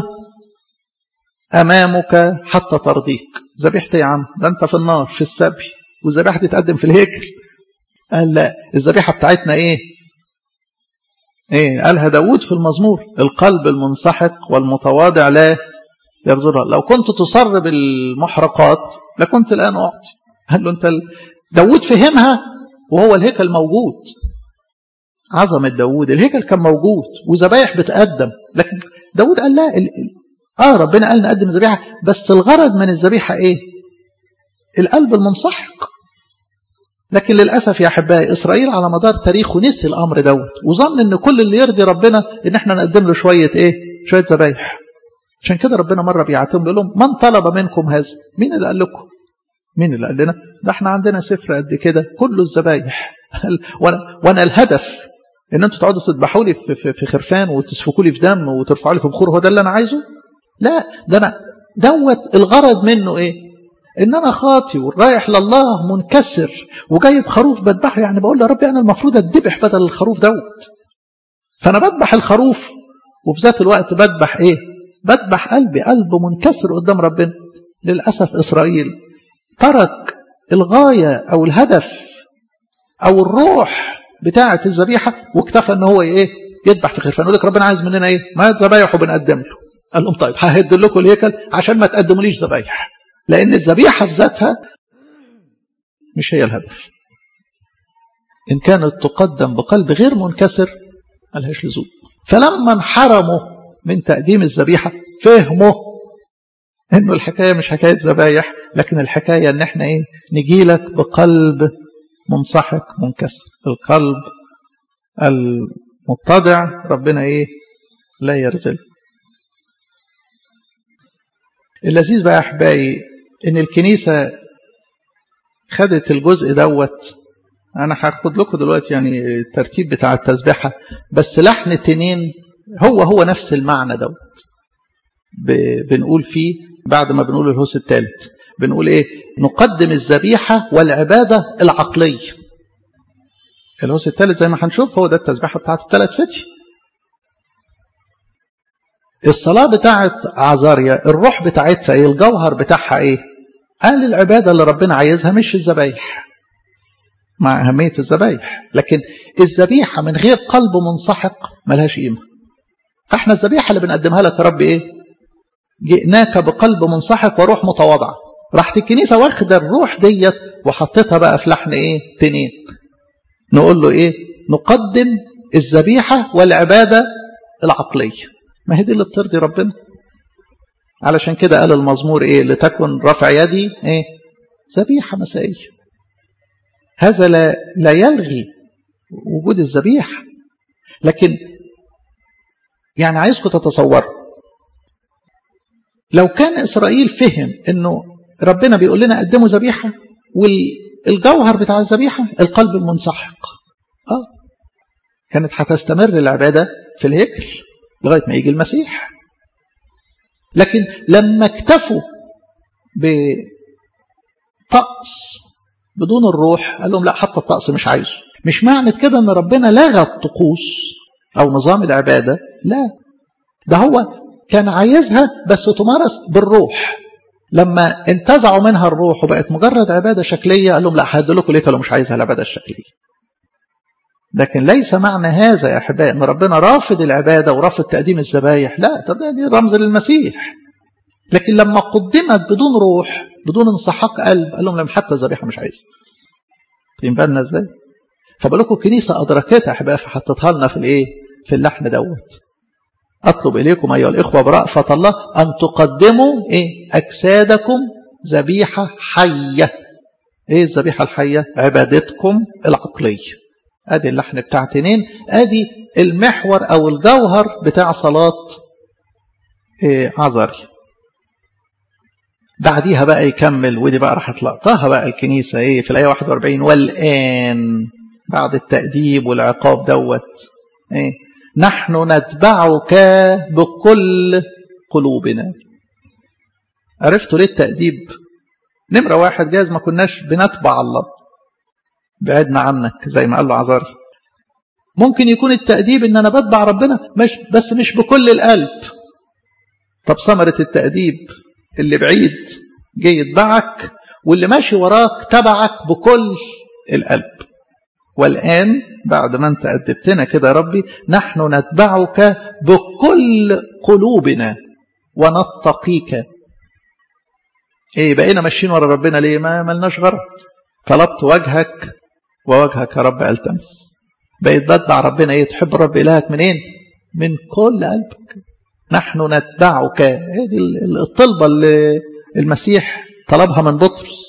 امامك حتى ترضيك ذبيحتي يا عم ده انت في النار في السبي والذبيحه تتقدم في الهيكل قال لا الذبيحه بتاعتنا ايه ايه قالها داود في المزمور القلب المنسحق والمتواضع لا يرزقها لو كنت تصر بالمحرقات لكنت الان اعطي قال له انت داود فهمها وهو الهيكل موجود عظمة داود الهيكل كان موجود وذبايح بتقدم لكن داود قال لا اه ربنا قال نقدم ذبيحة بس الغرض من الذبيحة ايه القلب المنسحق لكن للأسف يا أحبائي إسرائيل على مدار تاريخه نسي الأمر دوت وظن إن كل اللي يرضي ربنا إن إحنا نقدم له شوية إيه شوية ذبايح عشان كده ربنا مرة بيعاتبهم بيقول لهم من طلب منكم هذا مين اللي قال لكم مين اللي قال لنا ده احنا عندنا سفر قد كده كله الذبايح وانا وانا الهدف ان انتوا تقعدوا تذبحوا لي في, في, في خرفان وتسفكوا لي في دم وترفعوا لي في بخور هو ده اللي انا عايزه لا ده انا دوت الغرض منه ايه ان انا خاطي ورايح لله منكسر وجايب خروف بذبحه يعني بقول يا ربي انا المفروض اتذبح بدل الخروف دوت فانا بذبح الخروف وفي ذات الوقت بذبح ايه بذبح قلبي قلب منكسر قدام ربنا للاسف اسرائيل ترك الغايه او الهدف او الروح بتاعه الذبيحه واكتفى ان هو ايه يذبح في خرفان يقول لك ربنا عايز مننا ايه ما ذبايح وبنقدم له قال لهم طيب ههد لكم الهيكل عشان ما تقدموليش ذبايح لان الذبيحه في ذاتها مش هي الهدف ان كانت تقدم بقلب غير منكسر ملهاش لزوم فلما انحرموا من تقديم الذبيحه فهموا انه الحكايه مش حكايه ذبايح لكن الحكايه ان احنا ايه نجي لك بقلب منسحق منكسر القلب المتضع ربنا ايه لا يرزل اللذيذ بقى يا احبائي ان الكنيسه خدت الجزء دوت انا هاخد لكم دلوقتي يعني الترتيب بتاع التسبيحه بس لحن تنين هو هو نفس المعنى دوت بنقول فيه بعد ما بنقول الهوس الثالث بنقول ايه نقدم الذبيحه والعباده العقليه الهوس الثالث زي ما هنشوف هو ده التسبيحه بتاعت الثلاث فتي الصلاه بتاعت عزاريا الروح بتاعتها ايه الجوهر بتاعها ايه قال العباده اللي ربنا عايزها مش الذبايح مع اهميه الذبايح لكن الذبيحه من غير قلب منسحق ملهاش قيمه فاحنا الذبيحه اللي بنقدمها لك يا رب ايه جئناك بقلب منسحق وروح متواضعه راحت الكنيسه واخده الروح ديت وحطيتها بقى في لحن ايه تنين نقول له ايه نقدم الذبيحه والعباده العقليه ما هي دي اللي بترضي ربنا علشان كده قال المزمور ايه لتكن رفع يدي ايه ذبيحه مسائيه هذا لا لا يلغي وجود الذبيحه لكن يعني عايزكم تتصوروا لو كان اسرائيل فهم انه ربنا بيقول لنا قدموا ذبيحه والجوهر بتاع الذبيحه القلب المنسحق اه كانت هتستمر العباده في الهيكل لغايه ما يجي المسيح لكن لما اكتفوا بطقس بدون الروح قال لهم لا حتى الطقس مش عايزه مش معنى كده ان ربنا لغى الطقوس او نظام العباده لا ده هو كان عايزها بس تمارس بالروح لما انتزعوا منها الروح وبقت مجرد عباده شكليه قال لهم لا هدلكوا ليه قالوا مش عايزها العباده الشكليه لكن ليس معنى هذا يا احبائي ان ربنا رافض العباده ورافض تقديم الذبايح لا طب دي رمز للمسيح لكن لما قدمت بدون روح بدون انسحاق قلب قال لهم لم حتى الذبيحه مش عايزها يبقى لنا ازاي فبقول لكم الكنيسه ادركتها احبائي فحطتها لنا في الايه في اللحن دوت اطلب اليكم ايها الاخوه برأفه الله ان تقدموا ايه اجسادكم ذبيحه حيه ايه الذبيحه الحيه عبادتكم العقليه ادي اللحن بتاع تنين ادي المحور او الجوهر بتاع صلاه إيه عذري بعديها بقى يكمل ودي بقى راح تلقطها بقى الكنيسه ايه في الايه 41 والان بعد التاديب والعقاب دوت ايه نحن نتبعك بكل قلوبنا عرفتوا ليه التأديب نمرة واحد جايز ما كناش بنتبع الله بعدنا عنك زي ما قال له عذاري ممكن يكون التأديب ان انا بتبع ربنا مش بس مش بكل القلب طب ثمرة التأديب اللي بعيد جاي يتبعك واللي ماشي وراك تبعك بكل القلب والآن بعد ما انت أدبتنا كده يا ربي نحن نتبعك بكل قلوبنا ونتقيك ايه بقينا ماشيين ورا ربنا ليه ما ملناش غرض طلبت وجهك ووجهك يا رب التمس بقيت بتبع ربنا ايه تحب رب الهك منين من كل قلبك نحن نتبعك ايه دي الطلبة اللي المسيح طلبها من بطرس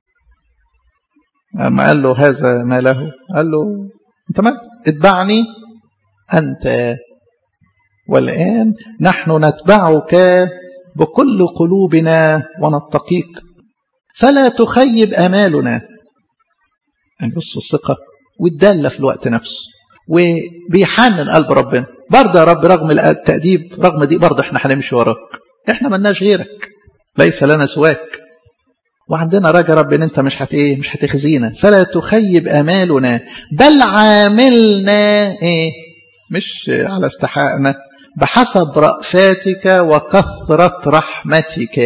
لما قال له هذا ما له قال له انت مالك اتبعني انت والان نحن نتبعك بكل قلوبنا ونتقيك فلا تخيب امالنا يعني بص الثقه والداله في الوقت نفسه وبيحنن قلب ربنا برضه يا رب رغم التأديب رغم دي برضه احنا هنمشي وراك احنا ملناش غيرك ليس لنا سواك وعندنا رجا رب ان انت مش هت ايه مش هتخزينا فلا تخيب امالنا بل عاملنا ايه مش على استحقاقنا بحسب رأفاتك وكثرة رحمتك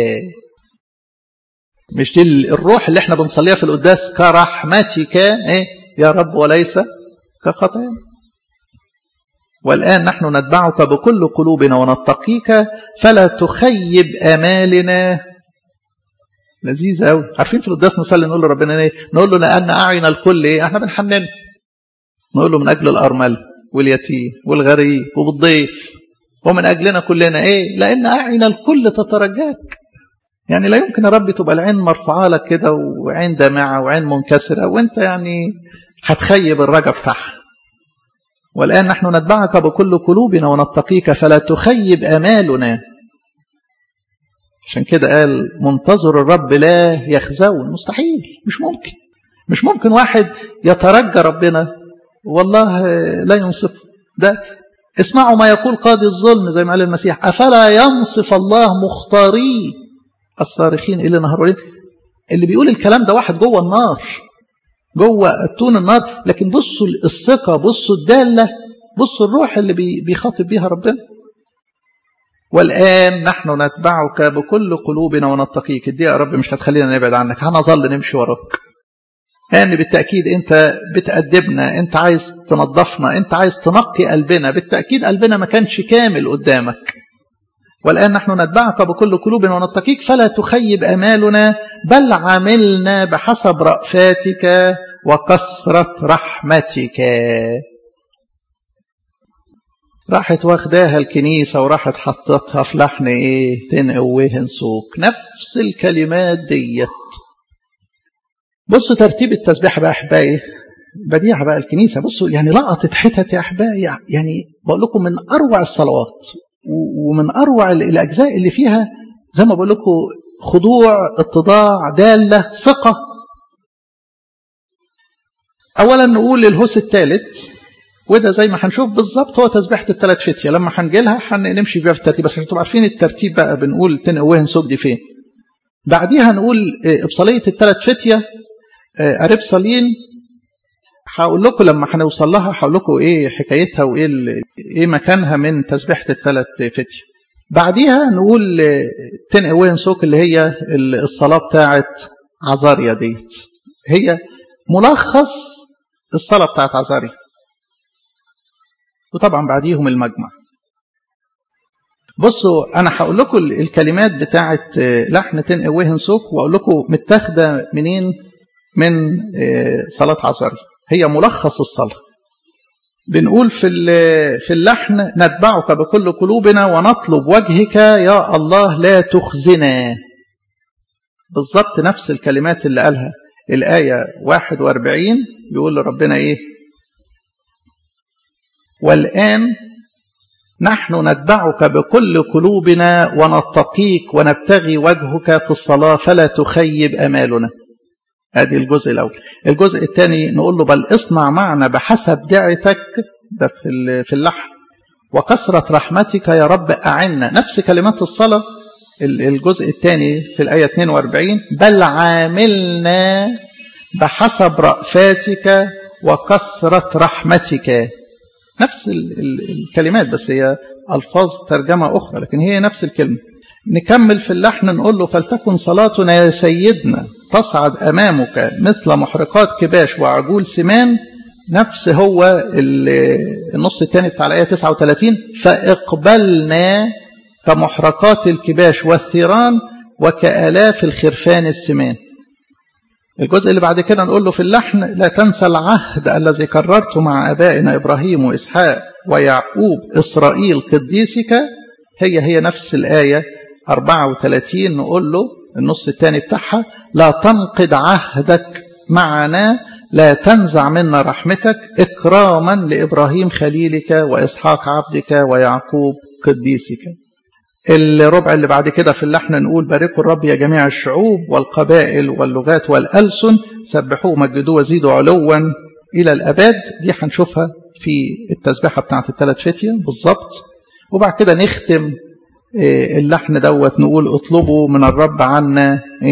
مش دي الروح اللي احنا بنصليها في القداس كرحمتك ايه يا رب وليس كخطايانا والآن نحن نتبعك بكل قلوبنا ونتقيك فلا تخيب آمالنا لذيذ قوي عارفين في القداس نصلي نقول لربنا ايه نقول له لأن أعين الكل ايه احنا بنحنن نقول له من أجل الأرمل واليتيم والغريب وبالضيف ومن أجلنا كلنا ايه لأن أعين الكل تترجاك يعني لا يمكن يا رب تبقى العين مرفوعه لك كده وعين دامعه وعين منكسره وانت يعني هتخيب الرجا بتاعها والآن نحن نتبعك بكل قلوبنا ونتقيك فلا تخيب آمالنا عشان كده قال منتظر الرب لا يخزون مستحيل مش ممكن مش ممكن واحد يترجى ربنا والله لا ينصف ده اسمعوا ما يقول قاضي الظلم زي ما قال المسيح أفلا ينصف الله مختاريه الصارخين إلى نهر اللي بيقول الكلام ده واحد جوه النار جوه اتون النار لكن بصوا الثقه بصوا الداله بصوا الروح اللي بيخاطب بيها ربنا والان نحن نتبعك بكل قلوبنا ونتقيك دي يا رب مش هتخلينا نبعد عنك هنظل نمشي وراك لان يعني بالتاكيد انت بتأدبنا انت عايز تنظفنا انت عايز تنقي قلبنا بالتاكيد قلبنا ما كانش كامل قدامك والآن نحن نتبعك بكل قلوبنا ونتقيك فلا تخيب أمالنا بل عملنا بحسب رأفاتك وكثرة رحمتك راحت واخداها الكنيسة وراحت حطتها في لحن ايه تنقوه سوق نفس الكلمات ديت بصوا ترتيب التسبيح بقى احبائي بديعة بقى الكنيسة بصوا يعني لقطت حتت يا احبائي يعني بقول لكم من اروع الصلوات ومن اروع الاجزاء اللي فيها زي ما بقول لكم خضوع اتضاع داله ثقه اولا نقول الهوس الثالث وده زي ما هنشوف بالظبط هو تسبيحه الثلاث فتيه لما هنجي لها هنمشي بيها في الترتيب بس عشان تبقوا عارفين الترتيب بقى بنقول تنقوهن سوق دي فين بعديها نقول ابصاليه الثلاث فتيه اربصالين هقول لكم لما هنوصل لها هقول لكم ايه حكايتها وايه ايه مكانها من تسبيحه الثلاث فتيه بعديها نقول تنقوين سوق اللي هي الصلاه بتاعت عزاريا ديت هي ملخص الصلاه بتاعت عزاريا وطبعا بعديهم المجمع بصوا انا هقول لكم الكلمات بتاعت لحن تنقوين سوق واقول لكم متاخده منين من صلاه عزاريا هي ملخص الصلاة بنقول في في اللحن نتبعك بكل قلوبنا ونطلب وجهك يا الله لا تخزنا بالظبط نفس الكلمات اللي قالها الآية 41 بيقول لربنا إيه والآن نحن نتبعك بكل قلوبنا ونتقيك ونبتغي وجهك في الصلاة فلا تخيب أمالنا ادي الجزء الاول الجزء الثاني نقول له بل اصنع معنا بحسب دعتك ده في في اللحن وكثرة رحمتك يا رب أعنا نفس كلمات الصلاة الجزء الثاني في الآية 42 بل عاملنا بحسب رأفاتك وكثرة رحمتك نفس الكلمات بس هي ألفاظ ترجمة أخرى لكن هي نفس الكلمة نكمل في اللحن نقول له فلتكن صلاتنا يا سيدنا تصعد أمامك مثل محرقات كباش وعجول سمان نفس هو النص الثاني بتاع الآية 39 فاقبلنا كمحرقات الكباش والثيران وكآلاف الخرفان السمان الجزء اللي بعد كده نقول له في اللحن لا تنسى العهد الذي كررته مع أبائنا إبراهيم وإسحاق ويعقوب إسرائيل قديسك هي هي نفس الآية 34 نقول له النص الثاني بتاعها لا تنقض عهدك معنا لا تنزع منا رحمتك إكراما لإبراهيم خليلك وإسحاق عبدك ويعقوب قديسك الربع اللي بعد كده في اللحن نقول باركوا الرب يا جميع الشعوب والقبائل واللغات والألسن سبحوه مجدوه وزيدوا علوا إلى الأبد دي هنشوفها في التسبيحة بتاعت الثلاث فتية بالظبط وبعد كده نختم اللحن دوت نقول اطلبوا من الرب عنا ايه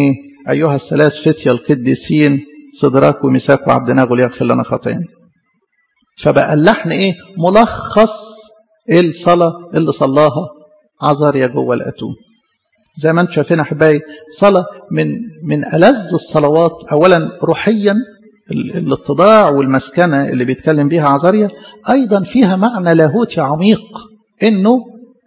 أيها الثلاث فتية القديسين صدراك ومساك وعبد ناغل يغفر لنا خطايانا فبقى اللحن إيه ملخص الصلاة اللي صلاها عزاريا جوه الأتون زي ما انتم شايفين احبائي صلاه من من الذ الصلوات اولا روحيا الاتضاع والمسكنه اللي بيتكلم بيها عزاريا ايضا فيها معنى لاهوتي عميق انه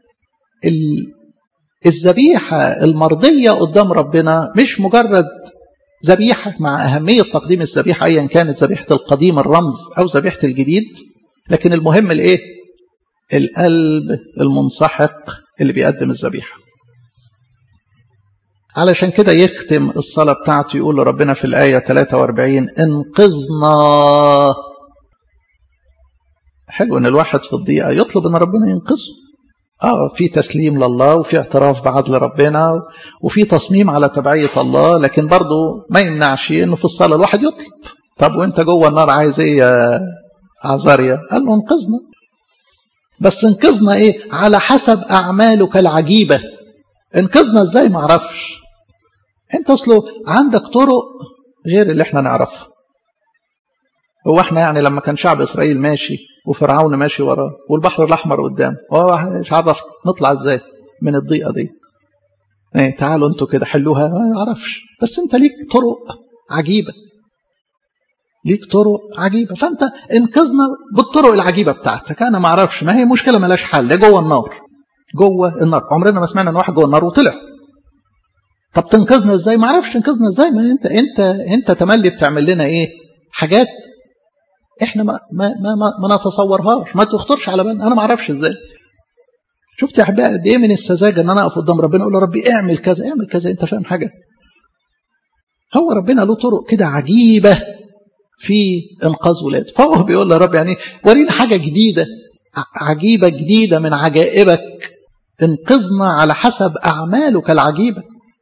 الذبيحه المرضيه قدام ربنا مش مجرد ذبيحه مع اهميه تقديم الذبيحه ايا كانت ذبيحه القديم الرمز او ذبيحه الجديد لكن المهم الايه؟ القلب المنسحق اللي بيقدم الذبيحه. علشان كده يختم الصلاة بتاعته يقول لربنا في الآية 43 انقذنا حلو ان الواحد في الضيقة يطلب ان ربنا ينقذه اه في تسليم لله وفي اعتراف بعدل ربنا وفي تصميم على تبعية الله لكن برضه ما يمنعش انه في الصلاة الواحد يطلب طب وانت جوه النار عايز ايه يا عزاريا قال له انقذنا بس انقذنا ايه على حسب اعمالك العجيبة انقذنا ازاي ما اعرفش انت اصله عندك طرق غير اللي احنا نعرفها هو احنا يعني لما كان شعب اسرائيل ماشي وفرعون ماشي وراه والبحر الاحمر قدام هو مش عارف نطلع ازاي من الضيقه دي ايه تعالوا انتوا كده حلوها ما اعرفش بس انت ليك طرق عجيبه ليك طرق عجيبه فانت انقذنا بالطرق العجيبه بتاعتك انا ما اعرفش ما هي مشكله ملاش حل ده جوه النار جوه النار عمرنا ما سمعنا ان واحد جوه النار وطلع طب تنقذنا ازاي ما اعرفش تنقذنا ازاي ما انت انت انت تملي بتعمل لنا ايه حاجات احنا ما ما ما, ما, ما نتصورهاش ما تخطرش على بالنا انا ما اعرفش ازاي شفت يا احبائي قد ايه من السذاجه ان انا اقف قدام ربنا اقول له ربي اعمل كذا اعمل كذا انت فاهم حاجه هو ربنا له طرق كده عجيبه في انقاذ ولاده فهو بيقول له رب يعني ورينا حاجه جديده عجيبه جديده من عجائبك انقذنا على حسب اعمالك العجيبه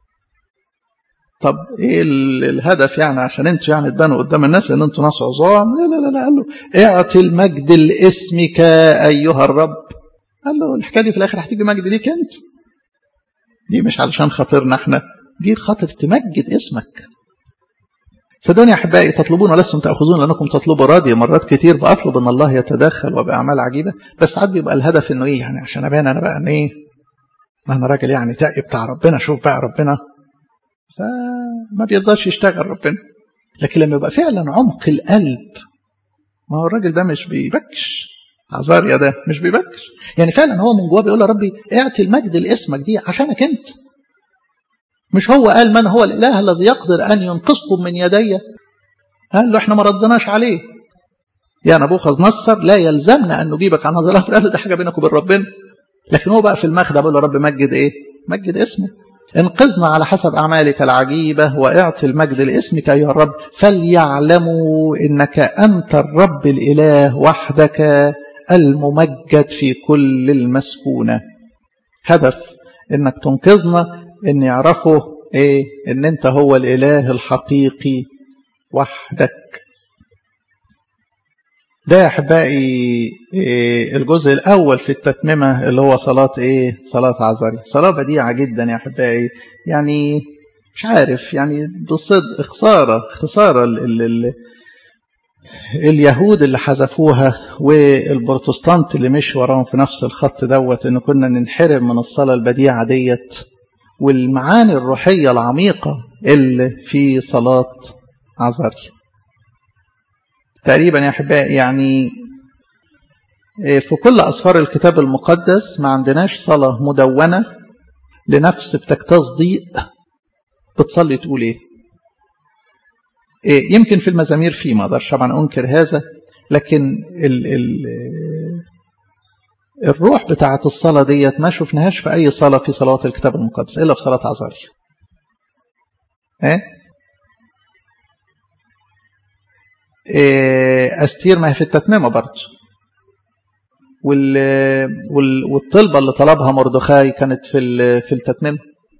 طب ايه الهدف يعني عشان انتوا يعني تبانوا قدام الناس ان انتوا ناس عظام لا لا لا لا قال له اعطي المجد لاسمك ايها الرب قال له الحكايه دي في الاخر هتيجي مجد ليك انت دي مش علشان خاطرنا احنا دي خاطر تمجد اسمك صدقوني يا احبائي تطلبون ولستم تاخذون لانكم تطلبوا راضي مرات كتير باطلب ان الله يتدخل وباعمال عجيبه بس ساعات بيبقى الهدف انه ايه يعني عشان ابان انا بقى ان ايه انا راجل يعني تقي بتاع ربنا شوف بقى ربنا فما بيقدرش يشتغل ربنا لكن لما يبقى فعلا عمق القلب ما هو الراجل ده مش بيبكش عزاريا ده مش بيبكش يعني فعلا هو من جواه بيقول يا ربي اعطي المجد لاسمك دي عشانك انت مش هو قال من هو الاله الذي يقدر ان ينقذكم من يدي قال له احنا ما ردناش عليه يا نبوخذ نصر لا يلزمنا ان نجيبك عن هذا الامر قال ده حاجه بينك وبين ربنا لكن هو بقى في المخدع بيقول له رب مجد ايه مجد اسمه انقذنا على حسب أعمالك العجيبة واعطي المجد لاسمك أيها الرب فليعلموا إنك أنت الرب الإله وحدك الممجد في كل المسكونة هدف إنك تنقذنا إن يعرفوا إيه إن أنت هو الإله الحقيقي وحدك ده يا أحبائي إيه الجزء الأول في التتممة اللي هو صلاة إيه؟ صلاة عزري صلاة بديعة جدا يا أحبائي يعني مش عارف يعني بالصدق خسارة خسارة ال ال اليهود اللي حذفوها والبروتستانت اللي مش وراهم في نفس الخط دوت إن كنا ننحرم من الصلاة البديعة ديت والمعاني الروحية العميقة اللي في صلاة عزري تقريبا يا احبائي يعني في كل اسفار الكتاب المقدس ما عندناش صلاه مدونه لنفس بتجتاز ضيق بتصلي تقول ايه يمكن في المزامير في ما اقدرش طبعا انكر هذا لكن ال ال الروح بتاعه الصلاه ديت ما شفناهاش في اي صلاه في صلوات الكتاب المقدس الا في صلاه عزاري ايه أستير ما هي في التتميمة برضه وال... وال... والطلبة اللي طلبها مردخاي كانت في ال... في التتميمة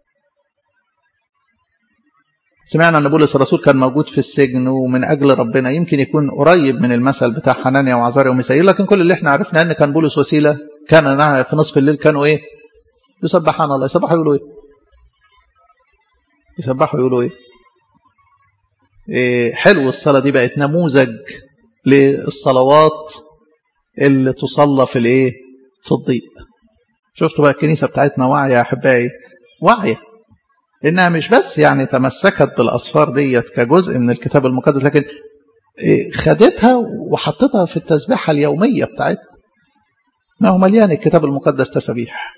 سمعنا أن بولس الرسول كان موجود في السجن ومن أجل ربنا يمكن يكون قريب من المثل بتاع حنانيا وعزاريا وميسائيل لكن كل اللي احنا عرفنا أن كان بولس وسيلة كان في نصف الليل كانوا إيه يسبحان الله يسبحوا يقولوا إيه يسبحوا يقولوا إيه حلو الصلاة دي بقت نموذج للصلوات اللي تصلى في الايه في الضيق شفتوا بقى الكنيسة بتاعتنا واعية يا أحبائي واعية إنها مش بس يعني تمسكت بالأصفار ديت كجزء من الكتاب المقدس لكن خدتها وحطتها في التسبيحة اليومية بتاعتنا ما هو مليان الكتاب المقدس تسبيح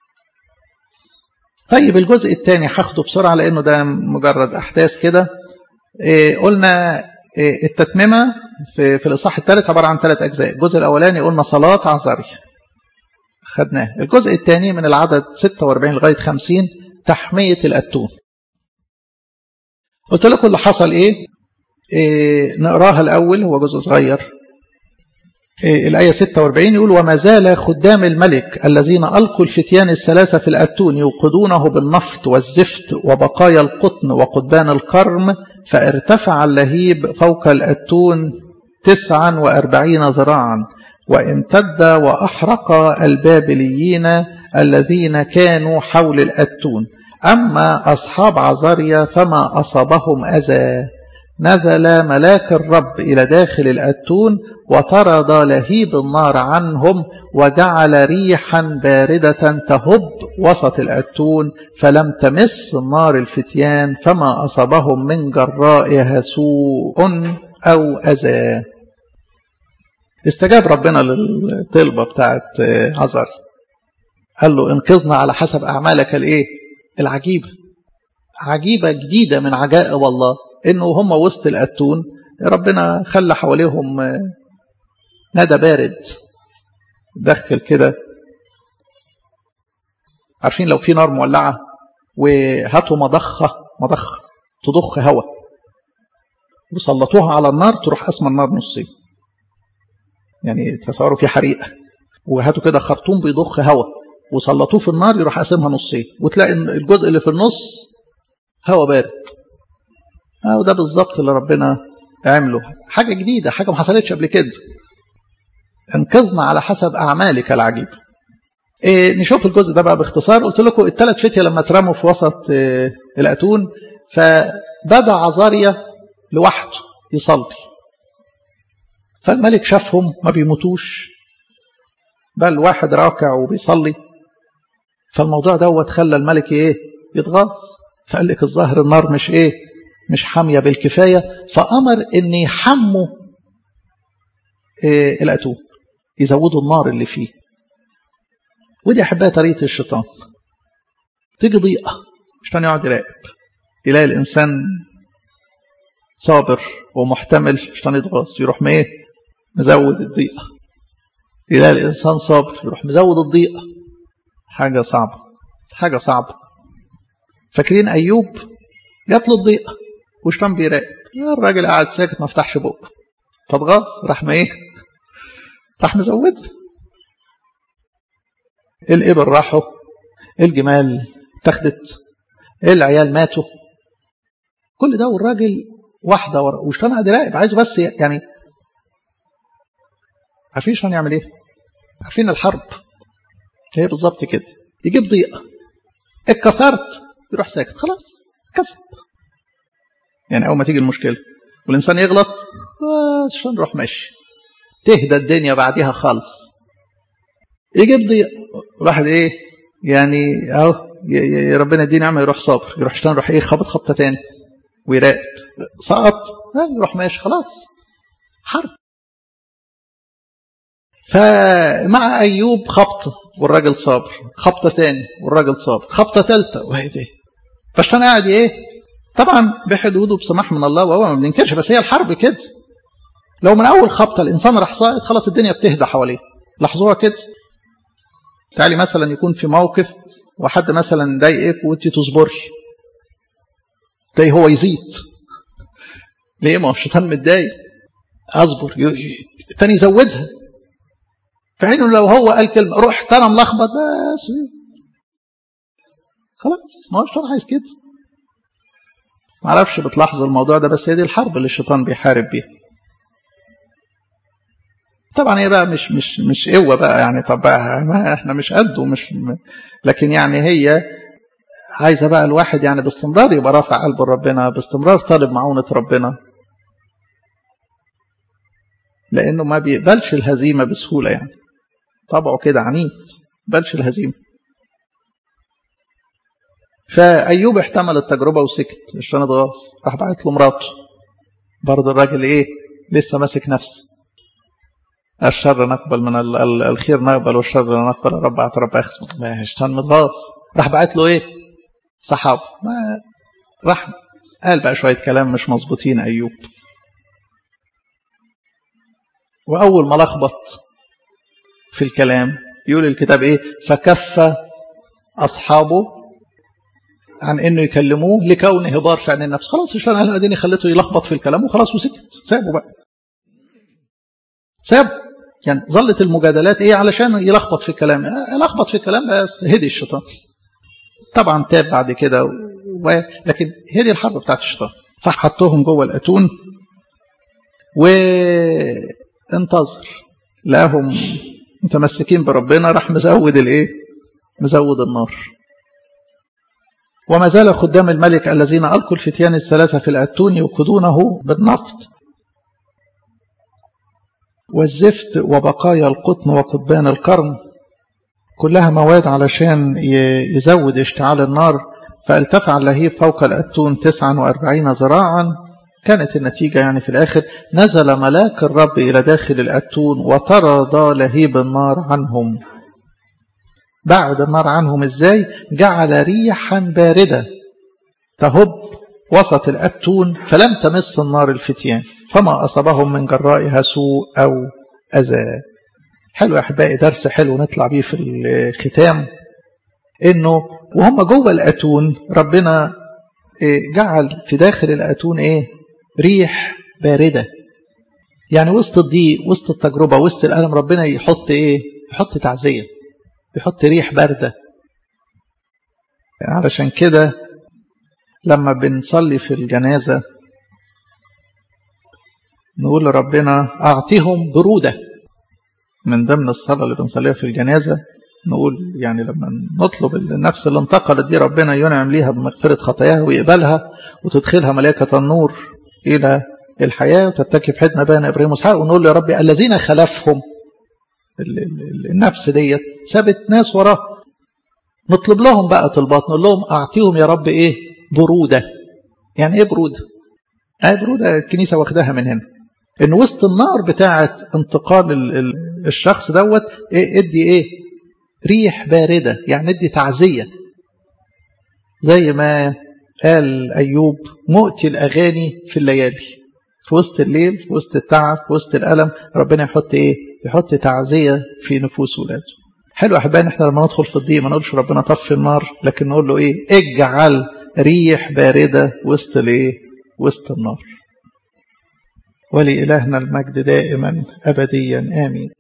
طيب الجزء الثاني هاخده بسرعة لأنه ده مجرد أحداث كده إيه قلنا إيه التتممة في, في الإصحاح الثالث عبارة عن ثلاث أجزاء الجزء الأولاني قلنا صلاة عزارية خدناه الجزء الثاني من العدد 46 لغاية 50 تحمية الأتون قلت لكم اللي حصل إيه, إيه نقراها الأول هو جزء صغير إيه الآية 46 يقول وما زال خدام الملك الذين ألقوا الفتيان الثلاثة في الأتون يوقدونه بالنفط والزفت وبقايا القطن وقضبان الكرم فارتفع اللهيب فوق الأتون تسعا وأربعين ذراعا وامتد وأحرق البابليين الذين كانوا حول الأتون أما أصحاب عزاريا فما أصابهم أذى نزل ملاك الرب إلى داخل الأتون وطرد لهيب النار عنهم وجعل ريحا باردة تهب وسط الأتون فلم تمس النار الفتيان فما أصابهم من جرائها سوء أو أذى استجاب ربنا للطلبة بتاعت عزر قال له انقذنا على حسب أعمالك الإيه العجيبة عجيبة جديدة من عجائب الله إنه هم وسط الأتون ربنا خلى حواليهم ندى بارد دخل كده عارفين لو في نار مولعة وهاتوا مضخة مضخة تضخ هواء وسلطوها على النار تروح قسم النار نصين يعني تصوروا في حريقة وهاتوا كده خرطوم بيضخ هواء وسلطوه في النار يروح قاسمها نصين وتلاقي الجزء اللي في النص هواء بارد اه وده بالظبط اللي ربنا عمله حاجة جديدة حاجة ما حصلتش قبل كده انقذنا على حسب أعمالك العجيبة إيه نشوف الجزء ده بقى باختصار قلت لكم الثلاث فتية لما اترموا في وسط إيه الأتون فبدا عزاريا لوحده يصلي فالملك شافهم ما بيموتوش بل واحد راكع وبيصلي فالموضوع دوت خلى الملك ايه يتغاظ فقال لك الظاهر النار مش ايه مش حامية بالكفاية فأمر ان يحموا إيه الأتون يزودوا النار اللي فيه ودي أحبها طريقة الشيطان تيجي ضيقة الشيطان يقعد يراقب يلاقي الإنسان صابر ومحتمل الشيطان يتغاظ يروح ما ايه مزود الضيقة يلاقي الإنسان صابر يروح مزود الضيقة حاجة صعبة حاجة صعبة فاكرين أيوب جات له الضيقة والشيطان بيراقب الراجل قاعد ساكت ما فتحش بقه فاتغاظ راح ما ايه راح مزودها الإبل راحوا الجمال تاخدت العيال ماتوا كل ده والراجل واحدة ورا والشيطان قاعد يراقب عايزه بس يعني عارفين الشيطان يعمل ايه؟ عارفين الحرب هي بالظبط كده يجيب ضيقة اتكسرت يروح ساكت خلاص كسب يعني أول ما تيجي المشكلة والإنسان يغلط الشيطان يروح ماشي تهدى الدنيا بعدها خالص يجيب ضيق الواحد ايه يعني اهو ربنا يديه نعمه يروح صابر يروح الشيطان يروح ايه خبط خبطه تاني ويراقب سقط يروح ماشي خلاص حرب فمع ايوب خبطه والراجل صابر خبطه تاني والراجل صابر خبطه ثالثه وهي دي فالشيطان قاعد ايه طبعا بحدوده بسماح من الله وهو ما بننكرش بس هي الحرب كده لو من اول خبطه الانسان راح ساقط خلاص الدنيا بتهدى حواليه لاحظوها كده تعالي مثلا يكون في موقف وحد مثلا ضايقك وانت تصبري تلاقي هو يزيد ليه ما هو الشيطان متضايق اصبر الثاني يزودها في حين لو هو قال كلمه روح ترى ملخبط بس خلاص ما هو الشيطان عايز كده ما اعرفش بتلاحظوا الموضوع ده بس هي دي الحرب اللي الشيطان بيحارب بيها طبعا هي بقى مش مش مش قوه بقى يعني طب بقى ما احنا مش قده مش لكن يعني هي عايزه بقى الواحد يعني باستمرار يبقى رافع قلبه لربنا باستمرار طالب معونه ربنا لانه ما بيقبلش الهزيمه بسهوله يعني طبعه كده عنيد بلش الهزيمه فايوب احتمل التجربه وسكت عشان اتغاظ راح بعت له مراته برضه الراجل ايه لسه ماسك نفسه الشر نقبل من الخير نقبل والشر لا نقبل رب اعترف اخصم ما عشان متغاظ راح بعت له ايه صحابه ما راح قال بقى شويه كلام مش مظبوطين ايوب واول ما لخبط في الكلام يقول الكتاب ايه فكف اصحابه عن انه يكلموه لكونه هبار في عين النفس خلاص عشان انا اديني خليته يلخبط في الكلام وخلاص وسكت سابه بقى سابه يعني ظلت المجادلات ايه علشان يلخبط في الكلام يلخبط في الكلام بس هدي الشيطان طبعا تاب بعد كده و... لكن هدي الحرب بتاعت الشيطان فحطوهم جوه الاتون وانتظر لقاهم متمسكين بربنا راح مزود الايه مزود النار وما زال خدام الملك الذين ألقوا الفتيان الثلاثة في الأتون يوقدونه بالنفط والزفت وبقايا القطن وقضبان القرن كلها مواد علشان يزود اشتعال النار فالتفع اللهيب فوق الأتون 49 ذراعا كانت النتيجة يعني في الآخر نزل ملاك الرب إلى داخل الأتون وطرد لهيب النار عنهم بعد النار عنهم إزاي جعل ريحا باردة تهب وسط الأتون فلم تمس النار الفتيان فما أصابهم من جرائها سوء أو أذى حلو يا أحبائي درس حلو نطلع بيه في الختام إنه وهم جوه الأتون ربنا جعل في داخل الأتون إيه ريح باردة يعني وسط الضيق وسط التجربة وسط الألم ربنا يحط إيه يحط تعزية يحط ريح باردة علشان كده لما بنصلي في الجنازة نقول لربنا أعطيهم برودة من ضمن الصلاة اللي بنصليها في الجنازة نقول يعني لما نطلب النفس اللي انتقلت دي ربنا ينعم ليها بمغفرة خطاياها ويقبلها وتدخلها ملائكة النور إلى الحياة وتتكي في حضن بين إبراهيم وإسحاق ونقول يا ربي الذين خلفهم النفس ديت سابت ناس وراه نطلب لهم بقى طلبات نقول لهم أعطيهم يا رب إيه برودة يعني إيه برودة؟ أي برودة الكنيسة واخداها من هنا إن وسط النار بتاعة انتقال الشخص دوت إيه ادي إيه ريح باردة يعني ادي تعزية زي ما قال أيوب مؤتي الأغاني في الليالي في وسط الليل في وسط التعب في وسط الألم ربنا يحط إيه يحط تعزية في نفوس ولاده حلو أحبائي احنا لما ندخل في الضيق ما نقولش ربنا طفي النار لكن نقول له إيه اجعل ريح باردة وسط الإيه وسط النار ولإلهنا المجد دائما أبديا آمين